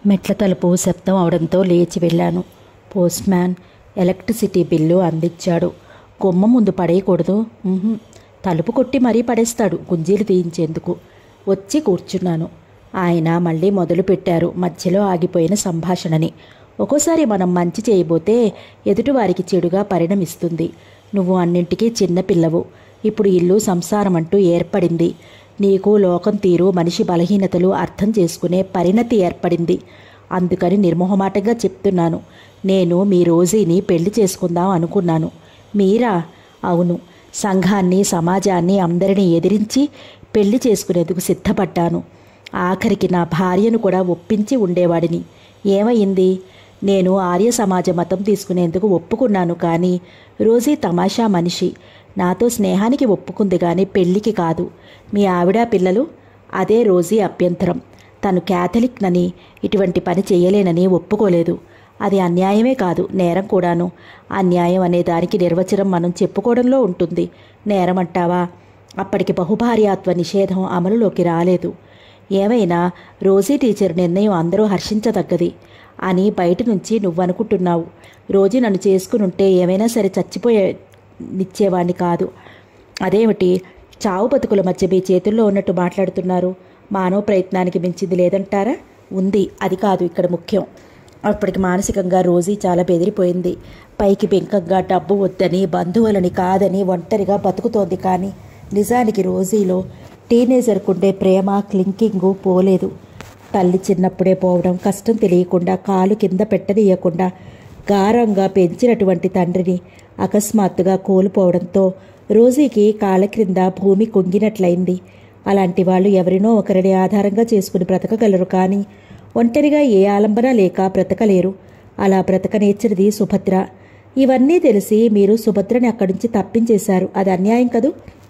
మెట్ల తలుపు శబ్దం అవడంతో లేచి వెళ్ళాను పోస్ట్ మ్యాన్ ఎలక్ట్రిసిటీ బిల్లు అందించాడు గుమ్మ ముందు పడేయకూడదు ఉహుం. తలుపు కొట్టి మరీ పడేస్తాడు గుంజీలు తీయించేందుకు వచ్చి కూర్చున్నాను ఆయన మళ్ళీ మొదలుపెట్టారు మధ్యలో ఆగిపోయిన సంభాషణని ఒక్కోసారి మనం మంచి చేయబోతే ఎదుటివారికి చెడుగా పరిణమిస్తుంది నువ్వు అన్నింటికీ చిన్న పిల్లవు ఇప్పుడు ఇల్లు సంసారం అంటూ ఏర్పడింది నీకు లోకం తీరు మనిషి బలహీనతలు అర్థం చేసుకునే పరిణతి ఏర్పడింది అందుకని నిర్మోహమాటంగా చెప్తున్నాను నేను మీ రోజీని పెళ్లి చేసుకుందాం అనుకున్నాను మీరా అవును సంఘాన్ని సమాజాన్ని అందరినీ ఎదిరించి పెళ్లి చేసుకునేందుకు సిద్ధపడ్డాను ఆఖరికి నా భార్యను కూడా ఒప్పించి ఉండేవాడిని ఏమైంది నేను ఆర్య సమాజ మతం తీసుకునేందుకు ఒప్పుకున్నాను కానీ రోజీ తమాషా మనిషి నాతో స్నేహానికి ఒప్పుకుంది కానీ పెళ్లికి కాదు మీ ఆవిడ పిల్లలు అదే రోజీ అభ్యంతరం తను క్యాథలిక్నని ఇటువంటి పని చేయలేనని ఒప్పుకోలేదు అది అన్యాయమే కాదు నేరం కూడాను అన్యాయం అనే దానికి నిర్వచనం మనం చెప్పుకోవడంలో ఉంటుంది నేరం అంటావా అప్పటికి బహుభార్యాత్వ నిషేధం అమలులోకి రాలేదు ఏమైనా రోజీ టీచర్ నిర్ణయం అందరూ హర్షించదగ్గది అని బయట నుంచి నువ్వనుకుంటున్నావు రోజీ నన్ను చేసుకునుంటే ఏమైనా సరే చచ్చిపోయే నిచ్చేవాణ్ణి కాదు అదేమిటి చావు బతుకుల మధ్య మీ చేతుల్లో ఉన్నట్టు మాట్లాడుతున్నారు మానవ ప్రయత్నానికి మించింది లేదంటారా ఉంది అది కాదు ఇక్కడ ముఖ్యం అప్పటికి మానసికంగా రోజీ చాలా బెదిరిపోయింది పైకి బెంకంగా డబ్బు వద్దని బంధువులని కాదని ఒంటరిగా బతుకుతోంది కానీ నిజానికి రోజీలో టీనేజర్కుండే ప్రేమ క్లింకింగు పోలేదు తల్లి చిన్నప్పుడే పోవడం కష్టం తెలియకుండా కాలు కింద పెట్టనీయకుండా గారంగా పెంచినటువంటి తండ్రిని అకస్మాత్తుగా కోల్పోవడంతో రోజీకి కాళ్ళ క్రింద భూమి కుంగినట్లయింది అలాంటి వాళ్ళు ఎవరినో ఒకరిని ఆధారంగా చేసుకుని బ్రతకగలరు కానీ ఒంటరిగా ఏ ఆలంబన లేక బ్రతకలేరు అలా బ్రతకనేర్చినది సుభద్ర ఇవన్నీ తెలిసి మీరు సుభద్రని అక్కడి నుంచి తప్పించేశారు అది అన్యాయం కదూ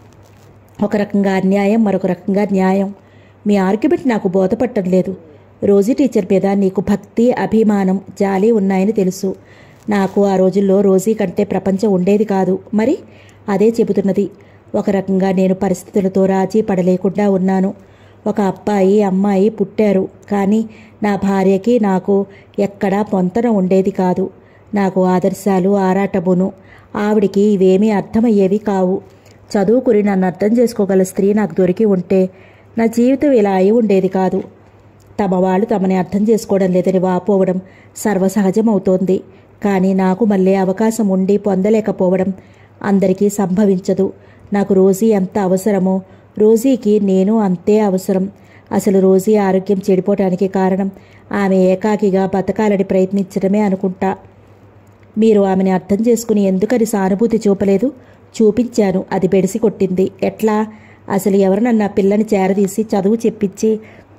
ఒక రకంగా అన్యాయం మరొక రకంగా న్యాయం మీ ఆర్గ్యుమెంట్ నాకు బోధపట్టం లేదు రోజీ టీచర్ మీద నీకు భక్తి అభిమానం జాలి ఉన్నాయని తెలుసు నాకు ఆ రోజుల్లో రోజీ కంటే ప్రపంచం ఉండేది కాదు మరి అదే చెబుతున్నది ఒక రకంగా నేను పరిస్థితులతో రాజీ పడలేకుండా ఉన్నాను ఒక అబ్బాయి అమ్మాయి పుట్టారు కానీ నా భార్యకి నాకు ఎక్కడా పొంతన ఉండేది కాదు నాకు ఆదర్శాలు ఆరాటమును ఆవిడికి ఇవేమీ అర్థమయ్యేవి కావు చదువుకుని నన్ను అర్థం చేసుకోగల స్త్రీ నాకు దొరికి ఉంటే నా జీవితం ఇలా అయి ఉండేది కాదు తమ వాళ్ళు తమని అర్థం చేసుకోవడం లేదని వాపోవడం సర్వసహజమవుతోంది కానీ నాకు మళ్ళీ అవకాశం ఉండి పొందలేకపోవడం అందరికీ సంభవించదు నాకు రోజీ ఎంత అవసరమో రోజీకి నేను అంతే అవసరం అసలు రోజీ ఆరోగ్యం చెడిపోవటానికి కారణం ఆమె ఏకాకిగా బతకాలని ప్రయత్నించడమే అనుకుంటా మీరు ఆమెని అర్థం చేసుకుని ఎందుకని సానుభూతి చూపలేదు చూపించాను అది బెడిసి కొట్టింది ఎట్లా అసలు ఎవరినన్నా పిల్లని చేరదీసి చదువు చెప్పించి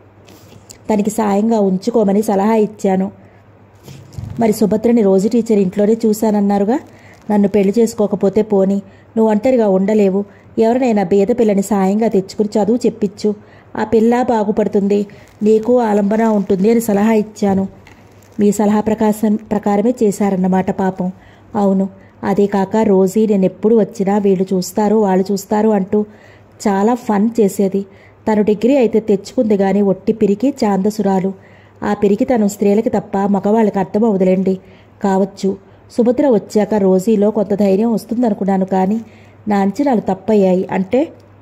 తనకి సాయంగా ఉంచుకోమని సలహా ఇచ్చాను మరి సుభద్రని రోజు టీచర్ ఇంట్లోనే చూశానన్నారుగా నన్ను పెళ్లి చేసుకోకపోతే పోని నువ్వు ఒంటరిగా ఉండలేవు ఎవరినైనా బీద పిల్లని సాయంగా తెచ్చుకుని చదువు చెప్పించు ఆ పిల్ల బాగుపడుతుంది నీకు ఆలంబన ఉంటుంది అని సలహా ఇచ్చాను మీ సలహా ప్రకాశం ప్రకారమే చేశారన్నమాట పాపం అవును అదే కాక రోజీ నేను ఎప్పుడు వచ్చినా వీళ్ళు చూస్తారు వాళ్ళు చూస్తారు అంటూ చాలా ఫన్ చేసేది తను డిగ్రీ అయితే తెచ్చుకుంది గాని ఒట్టి పిరికి చాందసురాలు ఆ పిరికి తను స్త్రీలకి తప్ప మగవాళ్ళకి అర్థం అవదులేండి కావచ్చు సుభద్ర వచ్చాక రోజీలో కొంత ధైర్యం వస్తుందనుకున్నాను కానీ నా అంచనాలు తప్పయ్యాయి అంటే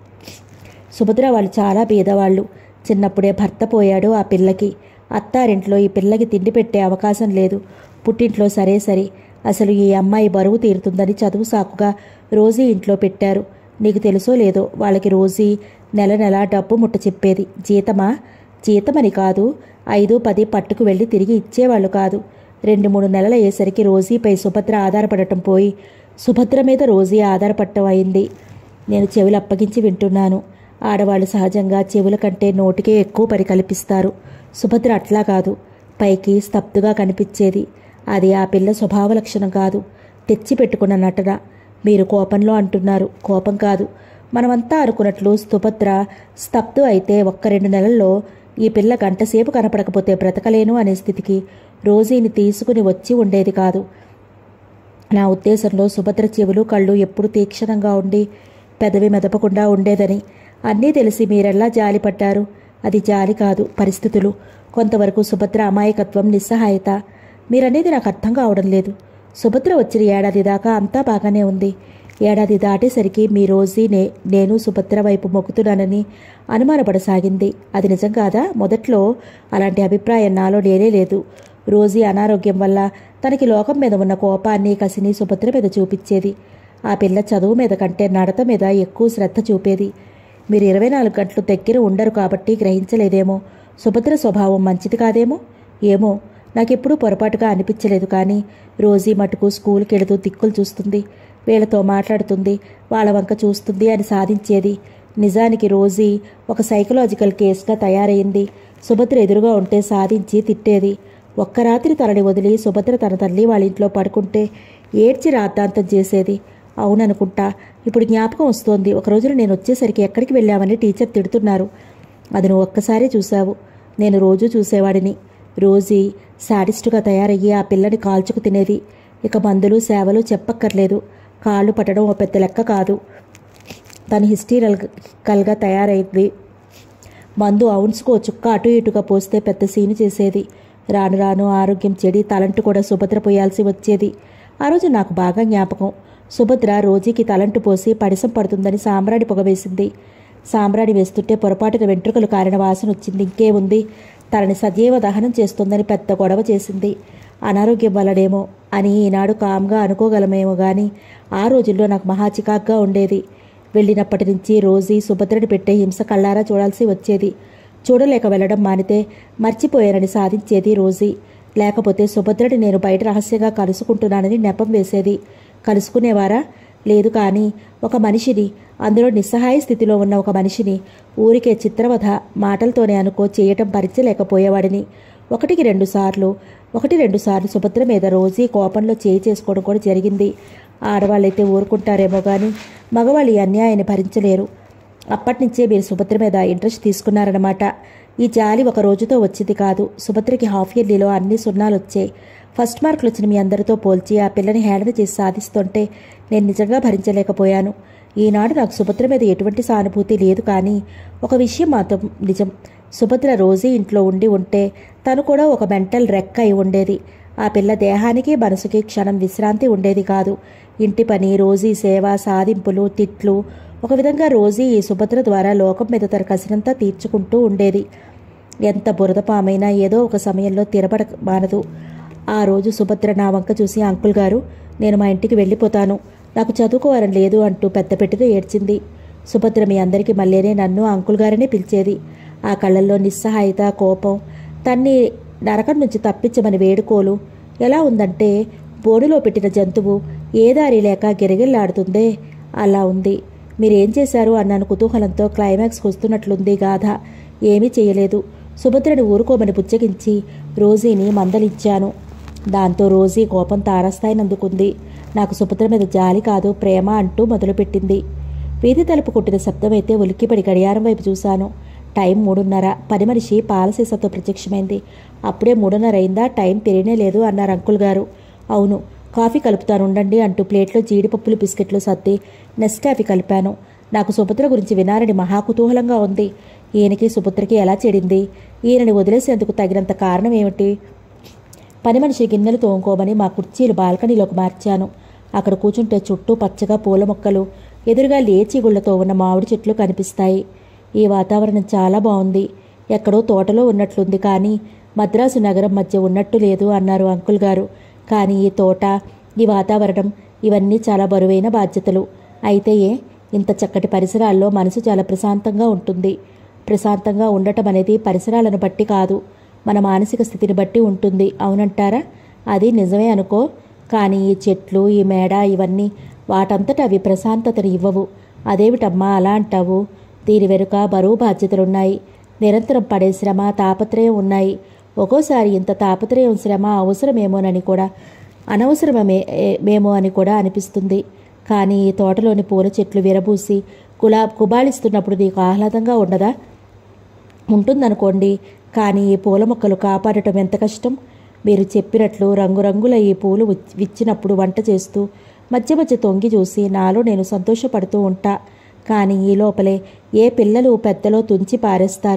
సుభద్ర వాళ్ళు చాలా పేదవాళ్ళు చిన్నప్పుడే భర్త పోయాడు ఆ పిల్లకి అత్తారింట్లో ఈ పిల్లకి తిండి పెట్టే అవకాశం లేదు పుట్టింట్లో సరే సరే అసలు ఈ అమ్మాయి బరువు తీరుతుందని చదువు సాకుగా రోజీ ఇంట్లో పెట్టారు నీకు తెలుసో లేదో వాళ్ళకి రోజీ నెల నెల డబ్బు ముట్ట చెప్పేది జీతమా జీతమని కాదు ఐదు పది పట్టుకు వెళ్ళి తిరిగి ఇచ్చేవాళ్ళు కాదు రెండు మూడు నెలల అయ్యేసరికి రోజీపై సుభద్ర ఆధారపడటం పోయి సుభద్ర మీద రోజీ ఆధారపడటం అయింది నేను చెవులు అప్పగించి వింటున్నాను ఆడవాళ్ళు సహజంగా చెవుల కంటే నోటికే ఎక్కువ పని కల్పిస్తారు సుభద్ర అట్లా కాదు పైకి స్తబ్దుగా కనిపించేది అది ఆ పిల్ల స్వభావ లక్షణం కాదు తెచ్చి పెట్టుకున్న నటన మీరు కోపంలో అంటున్నారు కోపం కాదు మనమంతా అనుకున్నట్లు సుభద్ర స్తబ్దు అయితే ఒక్క రెండు నెలల్లో ఈ పిల్ల గంటసేపు కనపడకపోతే బ్రతకలేను అనే స్థితికి రోజీని తీసుకుని వచ్చి ఉండేది కాదు నా ఉద్దేశంలో సుభద్ర చెవులు కళ్ళు ఎప్పుడు తీక్షణంగా ఉండి పెదవి మెదపకుండా ఉండేదని అన్నీ తెలిసి మీరెలా జాలి పడ్డారు అది జాలి కాదు పరిస్థితులు కొంతవరకు సుభద్ర అమాయకత్వం నిస్సహాయత మీరనేది నాకు అర్థం కావడం లేదు సుభద్ర వచ్చిన ఏడాది దాకా అంతా బాగానే ఉంది ఏడాది దాటేసరికి మీ రోజీ నే నేను సుభద్ర వైపు మొక్కుతున్నానని అనుమానపడసాగింది అది నిజం కాదా మొదట్లో అలాంటి అభిప్రాయం నాలో లేనే లేదు రోజీ అనారోగ్యం వల్ల తనకి లోకం మీద ఉన్న కోపాన్ని కసిని సుభద్ర మీద చూపించేది ఆ పిల్ల చదువు మీద కంటే నడత మీద ఎక్కువ శ్రద్ధ చూపేది మీరు ఇరవై నాలుగు గంటలు దగ్గర ఉండరు కాబట్టి గ్రహించలేదేమో సుభద్ర స్వభావం మంచిది కాదేమో ఏమో నాకెప్పుడూ పొరపాటుగా అనిపించలేదు కానీ రోజీ మటుకు స్కూల్కి వెళుతూ దిక్కులు చూస్తుంది వీళ్ళతో మాట్లాడుతుంది వాళ్ళ వంక చూస్తుంది అని సాధించేది నిజానికి రోజీ ఒక సైకలాజికల్ కేసుగా తయారైంది సుభద్ర ఎదురుగా ఉంటే సాధించి తిట్టేది ఒక్క రాత్రి తనని వదిలి సుభద్ర తన తల్లి వాళ్ళ ఇంట్లో పడుకుంటే ఏడ్చి రాద్ధాంతం చేసేది అవుననుకుంటా ఇప్పుడు జ్ఞాపకం వస్తోంది ఒక రోజున నేను వచ్చేసరికి ఎక్కడికి వెళ్ళామని టీచర్ తిడుతున్నారు అది నువ్వు ఒక్కసారి చూశావు నేను రోజూ చూసేవాడిని రోజీ సాడిస్టుగా తయారయ్యి ఆ పిల్లని కాల్చుకు తినేది ఇక మందులు సేవలు చెప్పక్కర్లేదు కాళ్ళు పట్టడం ఓ పెద్ద లెక్క కాదు తను హిస్టీరల్గా తయారైంది మందు అవున్స్కో చుక్క అటు ఇటుగా పోస్తే పెద్ద సీను చేసేది రాను రాను ఆరోగ్యం చెడి తలంటు కూడా సుభద్ర పోయాల్సి వచ్చేది ఆ రోజు నాకు బాగా జ్ఞాపకం సుభద్ర రోజీకి తలంటు పోసి పడిసం పడుతుందని సాంబ్రాణి పొగ వేసింది సాంబ్రాణి వేస్తుంటే పొరపాటున వెంట్రుకలు కారిన వాసన వచ్చింది ఇంకే ఉంది తనని సజీవ దహనం చేస్తుందని పెద్ద గొడవ చేసింది అనారోగ్యం వల్లనేమో అని ఈనాడు కామ్గా అనుకోగలమేమో గాని ఆ రోజుల్లో నాకు మహా చికాగ్గా ఉండేది వెళ్ళినప్పటి నుంచి రోజీ సుభద్రని పెట్టే హింస కళ్ళారా చూడాల్సి వచ్చేది చూడలేక వెళ్ళడం మానితే మర్చిపోయానని సాధించేది రోజీ లేకపోతే సుభద్రని నేను బయట రహస్యంగా కలుసుకుంటున్నానని నెపం వేసేది కలుసుకునేవారా లేదు కానీ ఒక మనిషిని అందులో నిస్సహాయ స్థితిలో ఉన్న ఒక మనిషిని ఊరికే చిత్రవధ మాటలతోనే అనుకో చేయటం భరించలేకపోయేవాడిని ఒకటికి రెండు సార్లు ఒకటి రెండు సార్లు సుభద్ర మీద రోజీ కోపంలో చేయి చేసుకోవడం కూడా జరిగింది ఆడవాళ్ళైతే ఊరుకుంటారేమో కానీ మగవాళ్ళు ఈ అన్యాయాన్ని భరించలేరు అప్పటినుంచే మీరు సుభద్ర మీద ఇంట్రెస్ట్ తీసుకున్నారన్నమాట ఈ జాలి ఒక రోజుతో వచ్చింది కాదు సుభద్రకి హాఫ్ ఇయర్లీలో అన్ని సున్నాలు వచ్చాయి ఫస్ట్ మార్కులు వచ్చిన మీ అందరితో పోల్చి ఆ పిల్లని హేళన చేసి సాధిస్తుంటే నేను నిజంగా భరించలేకపోయాను ఈనాడు నాకు సుభద్ర మీద ఎటువంటి సానుభూతి లేదు కానీ ఒక విషయం మాత్రం నిజం సుభద్ర రోజీ ఇంట్లో ఉండి ఉంటే తను కూడా ఒక మెంటల్ రెక్క అయి ఉండేది ఆ పిల్ల దేహానికి మనసుకి క్షణం విశ్రాంతి ఉండేది కాదు ఇంటి పని రోజీ సేవ సాధింపులు తిట్లు ఒక విధంగా రోజీ ఈ సుభద్ర ద్వారా లోకం మీద తన కసినంతా తీర్చుకుంటూ ఉండేది ఎంత బురదపామైనా ఏదో ఒక సమయంలో తిరబడ మానదు ఆ రోజు సుభద్ర నా వంక చూసి అంకుల్ గారు నేను మా ఇంటికి వెళ్ళిపోతాను నాకు చదువుకోవాలని లేదు అంటూ పెద్ద పెట్టితో ఏడ్చింది సుభద్ర మీ అందరికీ మళ్ళీనే నన్ను అంకుల్ గారనే పిలిచేది ఆ కళ్ళల్లో నిస్సహాయత కోపం తన్ని నరకం నుంచి తప్పించమని వేడుకోలు ఎలా ఉందంటే బోనులో పెట్టిన జంతువు ఏ దారి లేక గిరగిల్లాడుతుందే అలా ఉంది మీరేం చేశారు అన్నాను కుతూహలంతో క్లైమాక్స్కి వస్తున్నట్లుంది గాథ ఏమీ చేయలేదు సుభద్రని ఊరుకోమని పుచ్చగించి రోజీని మందలించాను దాంతో రోజీ కోపం తారస్థాయిని అందుకుంది నాకు సుభద్ర మీద జాలి కాదు ప్రేమ అంటూ మొదలుపెట్టింది వీధి తలుపు కొట్టిన శబ్దమైతే ఉలిక్కిపడి గడియారం వైపు చూశాను టైం మూడున్నర పని మనిషి పాలసీసతో ప్రత్యక్షమైంది అప్పుడే మూడున్నర అయిందా టైం పెరిగినే లేదు అన్నారు అంకుల్ గారు అవును కాఫీ కలుపుతాను ఉండండి అంటూ ప్లేట్లో జీడిపప్పులు బిస్కెట్లు సర్ది నెస్కాఫీ కలిపాను నాకు సుభద్ర గురించి వినాలని మహా కుతూహలంగా ఉంది ఈయనకి సుభద్రకి ఎలా చెడింది ఈయనని వదిలేసేందుకు తగినంత కారణం ఏమిటి పని మనిషి గిన్నెలు తోముకోమని మా కుర్చీలు బాల్కనీలోకి మార్చాను అక్కడ కూర్చుంటే చుట్టూ పచ్చగా పూల మొక్కలు ఎదురుగా లేచి గుళ్లతో ఉన్న మామిడి చెట్లు కనిపిస్తాయి ఈ వాతావరణం చాలా బాగుంది ఎక్కడో తోటలో ఉన్నట్లుంది కానీ మద్రాసు నగరం మధ్య ఉన్నట్టు లేదు అన్నారు అంకుల్ గారు కానీ ఈ తోట ఈ వాతావరణం ఇవన్నీ చాలా బరువైన బాధ్యతలు అయితే ఏ ఇంత చక్కటి పరిసరాల్లో మనసు చాలా ప్రశాంతంగా ఉంటుంది ప్రశాంతంగా ఉండటం అనేది పరిసరాలను బట్టి కాదు మన మానసిక స్థితిని బట్టి ఉంటుంది అవునంటారా అది నిజమే అనుకో కానీ ఈ చెట్లు ఈ మేడ ఇవన్నీ వాటంతట అవి ప్రశాంతతను ఇవ్వవు అదేమిటమ్మా అలా అంటావు దీని వెనుక బరువు బాధ్యతలున్నాయి నిరంతరం పడే శ్రమ తాపత్రయం ఉన్నాయి ఒక్కోసారి ఇంత తాపత్రయం శ్రమ అవసరమేమోనని కూడా అనవసరమే ఏ- మేమో అని కూడా అనిపిస్తుంది కానీ ఈ తోటలోని పూల చెట్లు విరబూసి కులా కుబాళిస్తున్నప్పుడు నీకు ఆహ్లాదంగా ఉండదా ఉంటుందనుకోండి కానీ ఈ పూల మొక్కలు కాపాడటం ఎంత కష్టం మీరు చెప్పినట్లు రంగురంగుల ఈ పూలు విచ్- విచ్చినప్పుడు వంట చేస్తూ మధ్య మధ్య తొంగి చూసి నాలో నేను సంతోషపడుతూ ఉంటా కానీ ఈ లోపలే ఏ పిల్లలు పెద్దలో తుంచి పారేస్తారు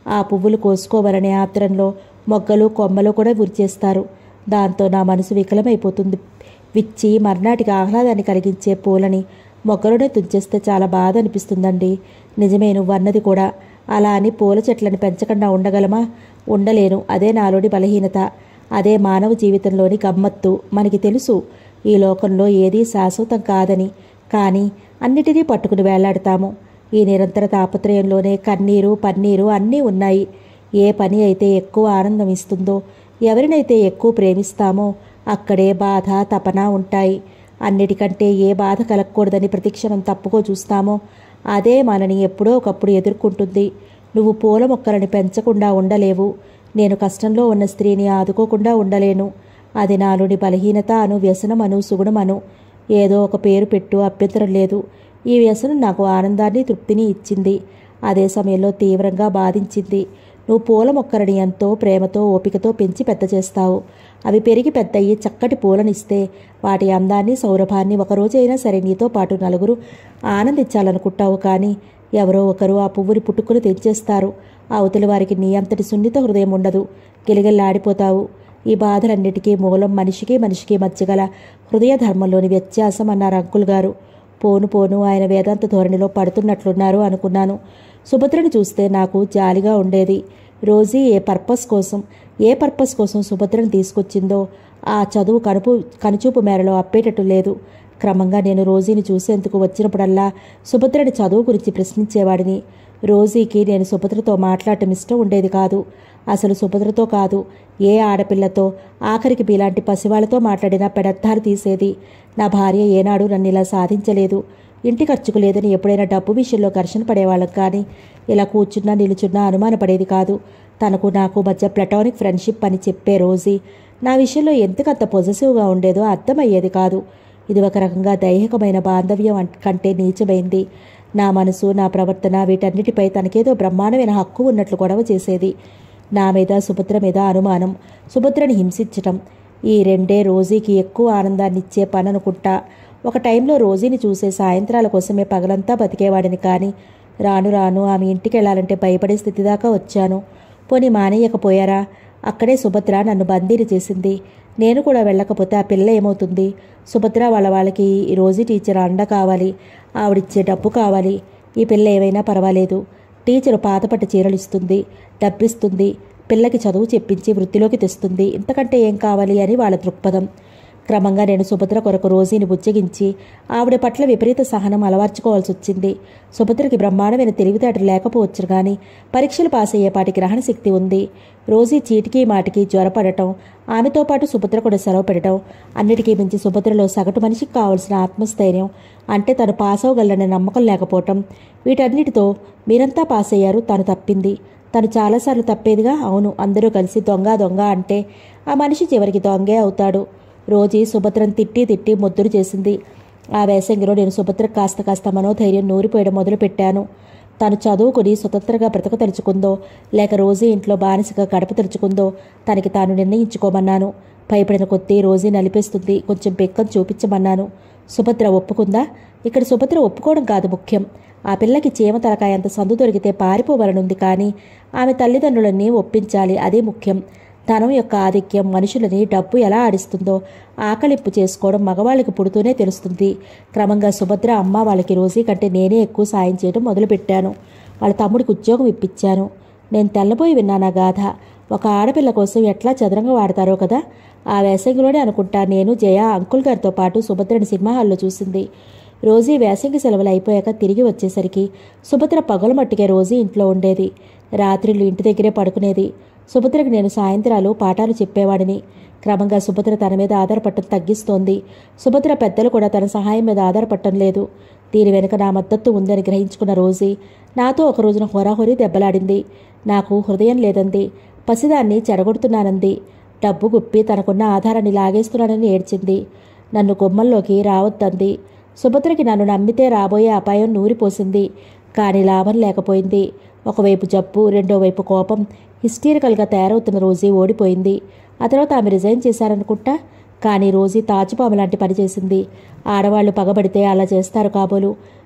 ఆ పువ్వులు కోసుకోవాలనే ఆత్రంలో మొగ్గలు కొమ్మలు కూడా విరిచేస్తారు దాంతో నా మనసు వికలమైపోతుంది విచ్చి మర్నాటికి ఆహ్లాదాన్ని కలిగించే పూలని మొగ్గలోనే తుంచేస్తే చాలా బాధ అనిపిస్తుందండి నిజమే నువ్వన్నది కూడా అలా అని పూల చెట్లను పెంచకుండా ఉండగలమా ఉండలేను అదే నాలోని బలహీనత అదే మానవ జీవితంలోని గమ్మత్తు మనకి తెలుసు ఈ లోకంలో ఏదీ శాశ్వతం కాదని కానీ అన్నిటినీ పట్టుకుని వేలాడతాము ఈ నిరంతర తాపత్రయంలోనే కన్నీరు పన్నీరు అన్నీ ఉన్నాయి ఏ పని అయితే ఎక్కువ ఆనందం ఇస్తుందో ఎవరినైతే ఎక్కువ ప్రేమిస్తామో అక్కడే బాధ తపన ఉంటాయి అన్నిటికంటే ఏ బాధ కలగకూడదని ప్రతిక్షణం తప్పుకో చూస్తామో అదే మనని ఎప్పుడో ఒకప్పుడు ఎదుర్కొంటుంది నువ్వు పూల మొక్కలను పెంచకుండా ఉండలేవు నేను కష్టంలో ఉన్న స్త్రీని ఆదుకోకుండా ఉండలేను అది నాలోని బలహీనత అను వ్యసనం అను సుగుణం అను ఏదో ఒక పేరు పెట్టు అభ్యంతరం లేదు ఈ వ్యసనం నాకు ఆనందాన్ని తృప్తిని ఇచ్చింది అదే సమయంలో తీవ్రంగా బాధించింది నువ్వు పూల మొక్కలని ఎంతో ప్రేమతో ఓపికతో పెంచి పెద్ద చేస్తావు అవి పెరిగి పెద్దయ్యి చక్కటి పూలనిస్తే వాటి అందాన్ని సౌరభాన్ని ఒకరోజైనా సరే నీతో పాటు నలుగురు ఆనందించాలనుకుంటావు కానీ ఎవరో ఒకరు ఆ పువ్వుని పుట్టుకుని తెంచేస్తారు అవతలి వారికి నీ అంతటి సున్నిత హృదయం ఉండదు గిలిగిల్లాడిపోతావు ఈ బాధలన్నిటికీ మూలం మనిషికి మనిషికి మధ్య గల హృదయ ధర్మంలోని వ్యత్యాసం అన్నారు అంకుల్ గారు పోను పోను ఆయన వేదాంత ధోరణిలో పడుతున్నట్లున్నారు అనుకున్నాను సుభద్రని చూస్తే నాకు జాలిగా ఉండేది రోజీ ఏ పర్పస్ కోసం ఏ పర్పస్ కోసం సుభద్రని తీసుకొచ్చిందో ఆ చదువు కనుపు కనుచూపు మేరలో అప్పేటట్టు లేదు క్రమంగా నేను రోజీని చూసేందుకు వచ్చినప్పుడల్లా సుభద్రని చదువు గురించి ప్రశ్నించేవాడిని రోజీకి నేను సుభద్రతో మాట్లాడటం ఇష్టం ఉండేది కాదు అసలు సుభద్రతో కాదు ఏ ఆడపిల్లతో ఆఖరికి ఇలాంటి పసివాళ్లతో మాట్లాడినా పెడద్దారు తీసేది నా భార్య ఏనాడు నన్ను ఇలా సాధించలేదు ఇంటి ఖర్చుకు లేదని ఎప్పుడైనా డబ్బు విషయంలో ఘర్షణ పడేవాళ్ళం కానీ ఇలా కూర్చున్నా నిలుచున్నా అనుమానపడేది కాదు తనకు నాకు మధ్య ప్లటానిక్ ఫ్రెండ్షిప్ అని చెప్పే రోజీ నా విషయంలో ఎంతకంత పొజెసివ్గా ఉండేదో అర్థమయ్యేది కాదు ఇది ఒక రకంగా దైహికమైన బాంధవ్యం అన్- కంటే నీచమైంది నా మనసు నా ప్రవర్తన వీటన్నిటిపై తనకేదో బ్రహ్మాండమైన హక్కు ఉన్నట్లు గొడవ చేసేది నా మీద సుభద్ర మీద అనుమానం సుభద్రని హింసించటం ఈ రెండే రోజీకి ఎక్కువ ఆనందాన్ని ఇచ్చే పని అనుకుంటా ఒక టైంలో రోజీని చూసే సాయంత్రాల కోసమే పగలంతా బతికేవాడిని కానీ రాను రాను ఆమె ఇంటికి వెళ్ళాలంటే భయపడే స్థితి దాకా వచ్చాను పోనీ మానేయకపోయారా అక్కడే సుభద్ర నన్ను బందీని చేసింది నేను కూడా వెళ్ళకపోతే ఆ పిల్ల ఏమవుతుంది సుభద్ర వాళ్ళ వాళ్ళకి ఈ రోజు టీచర్ అండ కావాలి ఆవిడిచ్చే డబ్బు కావాలి ఈ పిల్ల ఏమైనా పర్వాలేదు టీచరు పాతపట్ట చీరలు ఇస్తుంది డబ్బిస్తుంది పిల్లకి చదువు చెప్పించి వృత్తిలోకి తెస్తుంది ఇంతకంటే ఏం కావాలి అని వాళ్ళ దృక్పథం క్రమంగా నేను సుభద్ర కొరకు రోజీని బుజ్జగించి ఆవిడ పట్ల విపరీత సహనం అలవర్చుకోవాల్సి వచ్చింది సుభద్రకి బ్రహ్మాండమైన తెలివితేటలు లేకపోవచ్చు కానీ పరీక్షలు పాస్ అయ్యేపాటి గ్రహణ శక్తి ఉంది రోజీ చీటికి మాటికి జ్వరపడటం ఆమెతో పాటు సుభద్ర కూడా సెలవు పెట్టడం అన్నిటికీ మించి సుభద్రలో సగటు మనిషికి కావాల్సిన ఆత్మస్థైర్యం అంటే తను పాస్ అవ్వగలనే నమ్మకం లేకపోవటం వీటన్నిటితో మీరంతా పాస్ అయ్యారు తను తప్పింది తను చాలాసార్లు తప్పేదిగా అవును అందరూ కలిసి దొంగ దొంగ అంటే ఆ మనిషి చివరికి దొంగే అవుతాడు రోజీ సుభద్రను తిట్టి తిట్టి ముద్దురు చేసింది ఆ వేసంగిలో నేను సుభద్ర కాస్త కాస్త మనోధైర్యం నూరిపోయడం మొదలుపెట్టాను తను చదువుకుని స్వతంత్రంగా బ్రతక తలుచుకుందో లేక రోజీ ఇంట్లో బానిసగా గడప తలుచుకుందో తనకి తాను నిర్ణయించుకోమన్నాను భయపడిన కొద్దీ రోజీ నలిపేస్తుంది కొంచెం బెక్కం చూపించమన్నాను సుభద్ర ఒప్పుకుందా ఇక్కడ సుభద్ర ఒప్పుకోవడం కాదు ముఖ్యం ఆ పిల్లకి చీమ తలకాయంత సందు దొరికితే పారిపోవాలనుంది కానీ ఆమె తల్లిదండ్రులని ఒప్పించాలి అదే ముఖ్యం ధనం యొక్క ఆధిక్యం మనుషులని డబ్బు ఎలా ఆడిస్తుందో ఆకలింపు చేసుకోవడం మగవాళ్ళకి పుడుతూనే తెలుస్తుంది క్రమంగా సుభద్ర అమ్మ వాళ్ళకి రోజీ కంటే నేనే ఎక్కువ సాయం చేయడం మొదలుపెట్టాను వాళ్ళ తమ్ముడికి ఉద్యోగం ఇప్పించాను నేను తెల్లబోయి విన్నాను ఆ గాథ ఒక ఆడపిల్ల కోసం ఎట్లా చదరంగా వాడతారో కదా ఆ వేసంగిలోనే అనుకుంటా నేను జయ అంకుల్ గారితో పాటు సుభద్రని సినిమా హాల్లో చూసింది రోజీ వేసంగి సెలవులు అయిపోయాక తిరిగి వచ్చేసరికి సుభద్ర పగలు మట్టికే రోజీ ఇంట్లో ఉండేది రాత్రిళ్ళు ఇంటి దగ్గరే పడుకునేది సుభద్రకి నేను సాయంత్రాలు పాఠాలు చెప్పేవాడిని క్రమంగా సుభద్ర తన మీద ఆధారపడటం తగ్గిస్తోంది సుభద్ర పెద్దలు కూడా తన సహాయం మీద ఆధారపడటం లేదు దీని వెనుక నా మద్దతు ఉందని గ్రహించుకున్న రోజీ నాతో ఒక రోజున హోరాహోరీ దెబ్బలాడింది నాకు హృదయం లేదంది పసిదాన్ని చెడగొడుతున్నానంది డబ్బు గుప్పి తనకున్న ఆధారాన్ని లాగేస్తున్నానని ఏడ్చింది నన్ను గుమ్మంలోకి రావద్దంది సుభద్రకి నన్ను నమ్మితే రాబోయే అపాయం నూరిపోసింది కానీ లాభం లేకపోయింది ఒకవైపు జబ్బు రెండో వైపు కోపం హిస్టీరికల్గా తయారవుతున్న రోజీ ఓడిపోయింది ఆ తర్వాత ఆమె రిజైన్ చేశారనుకుంటా కానీ రోజీ తాచుపాము లాంటి పని చేసింది ఆడవాళ్లు పగబడితే అలా చేస్తారు కాబోలు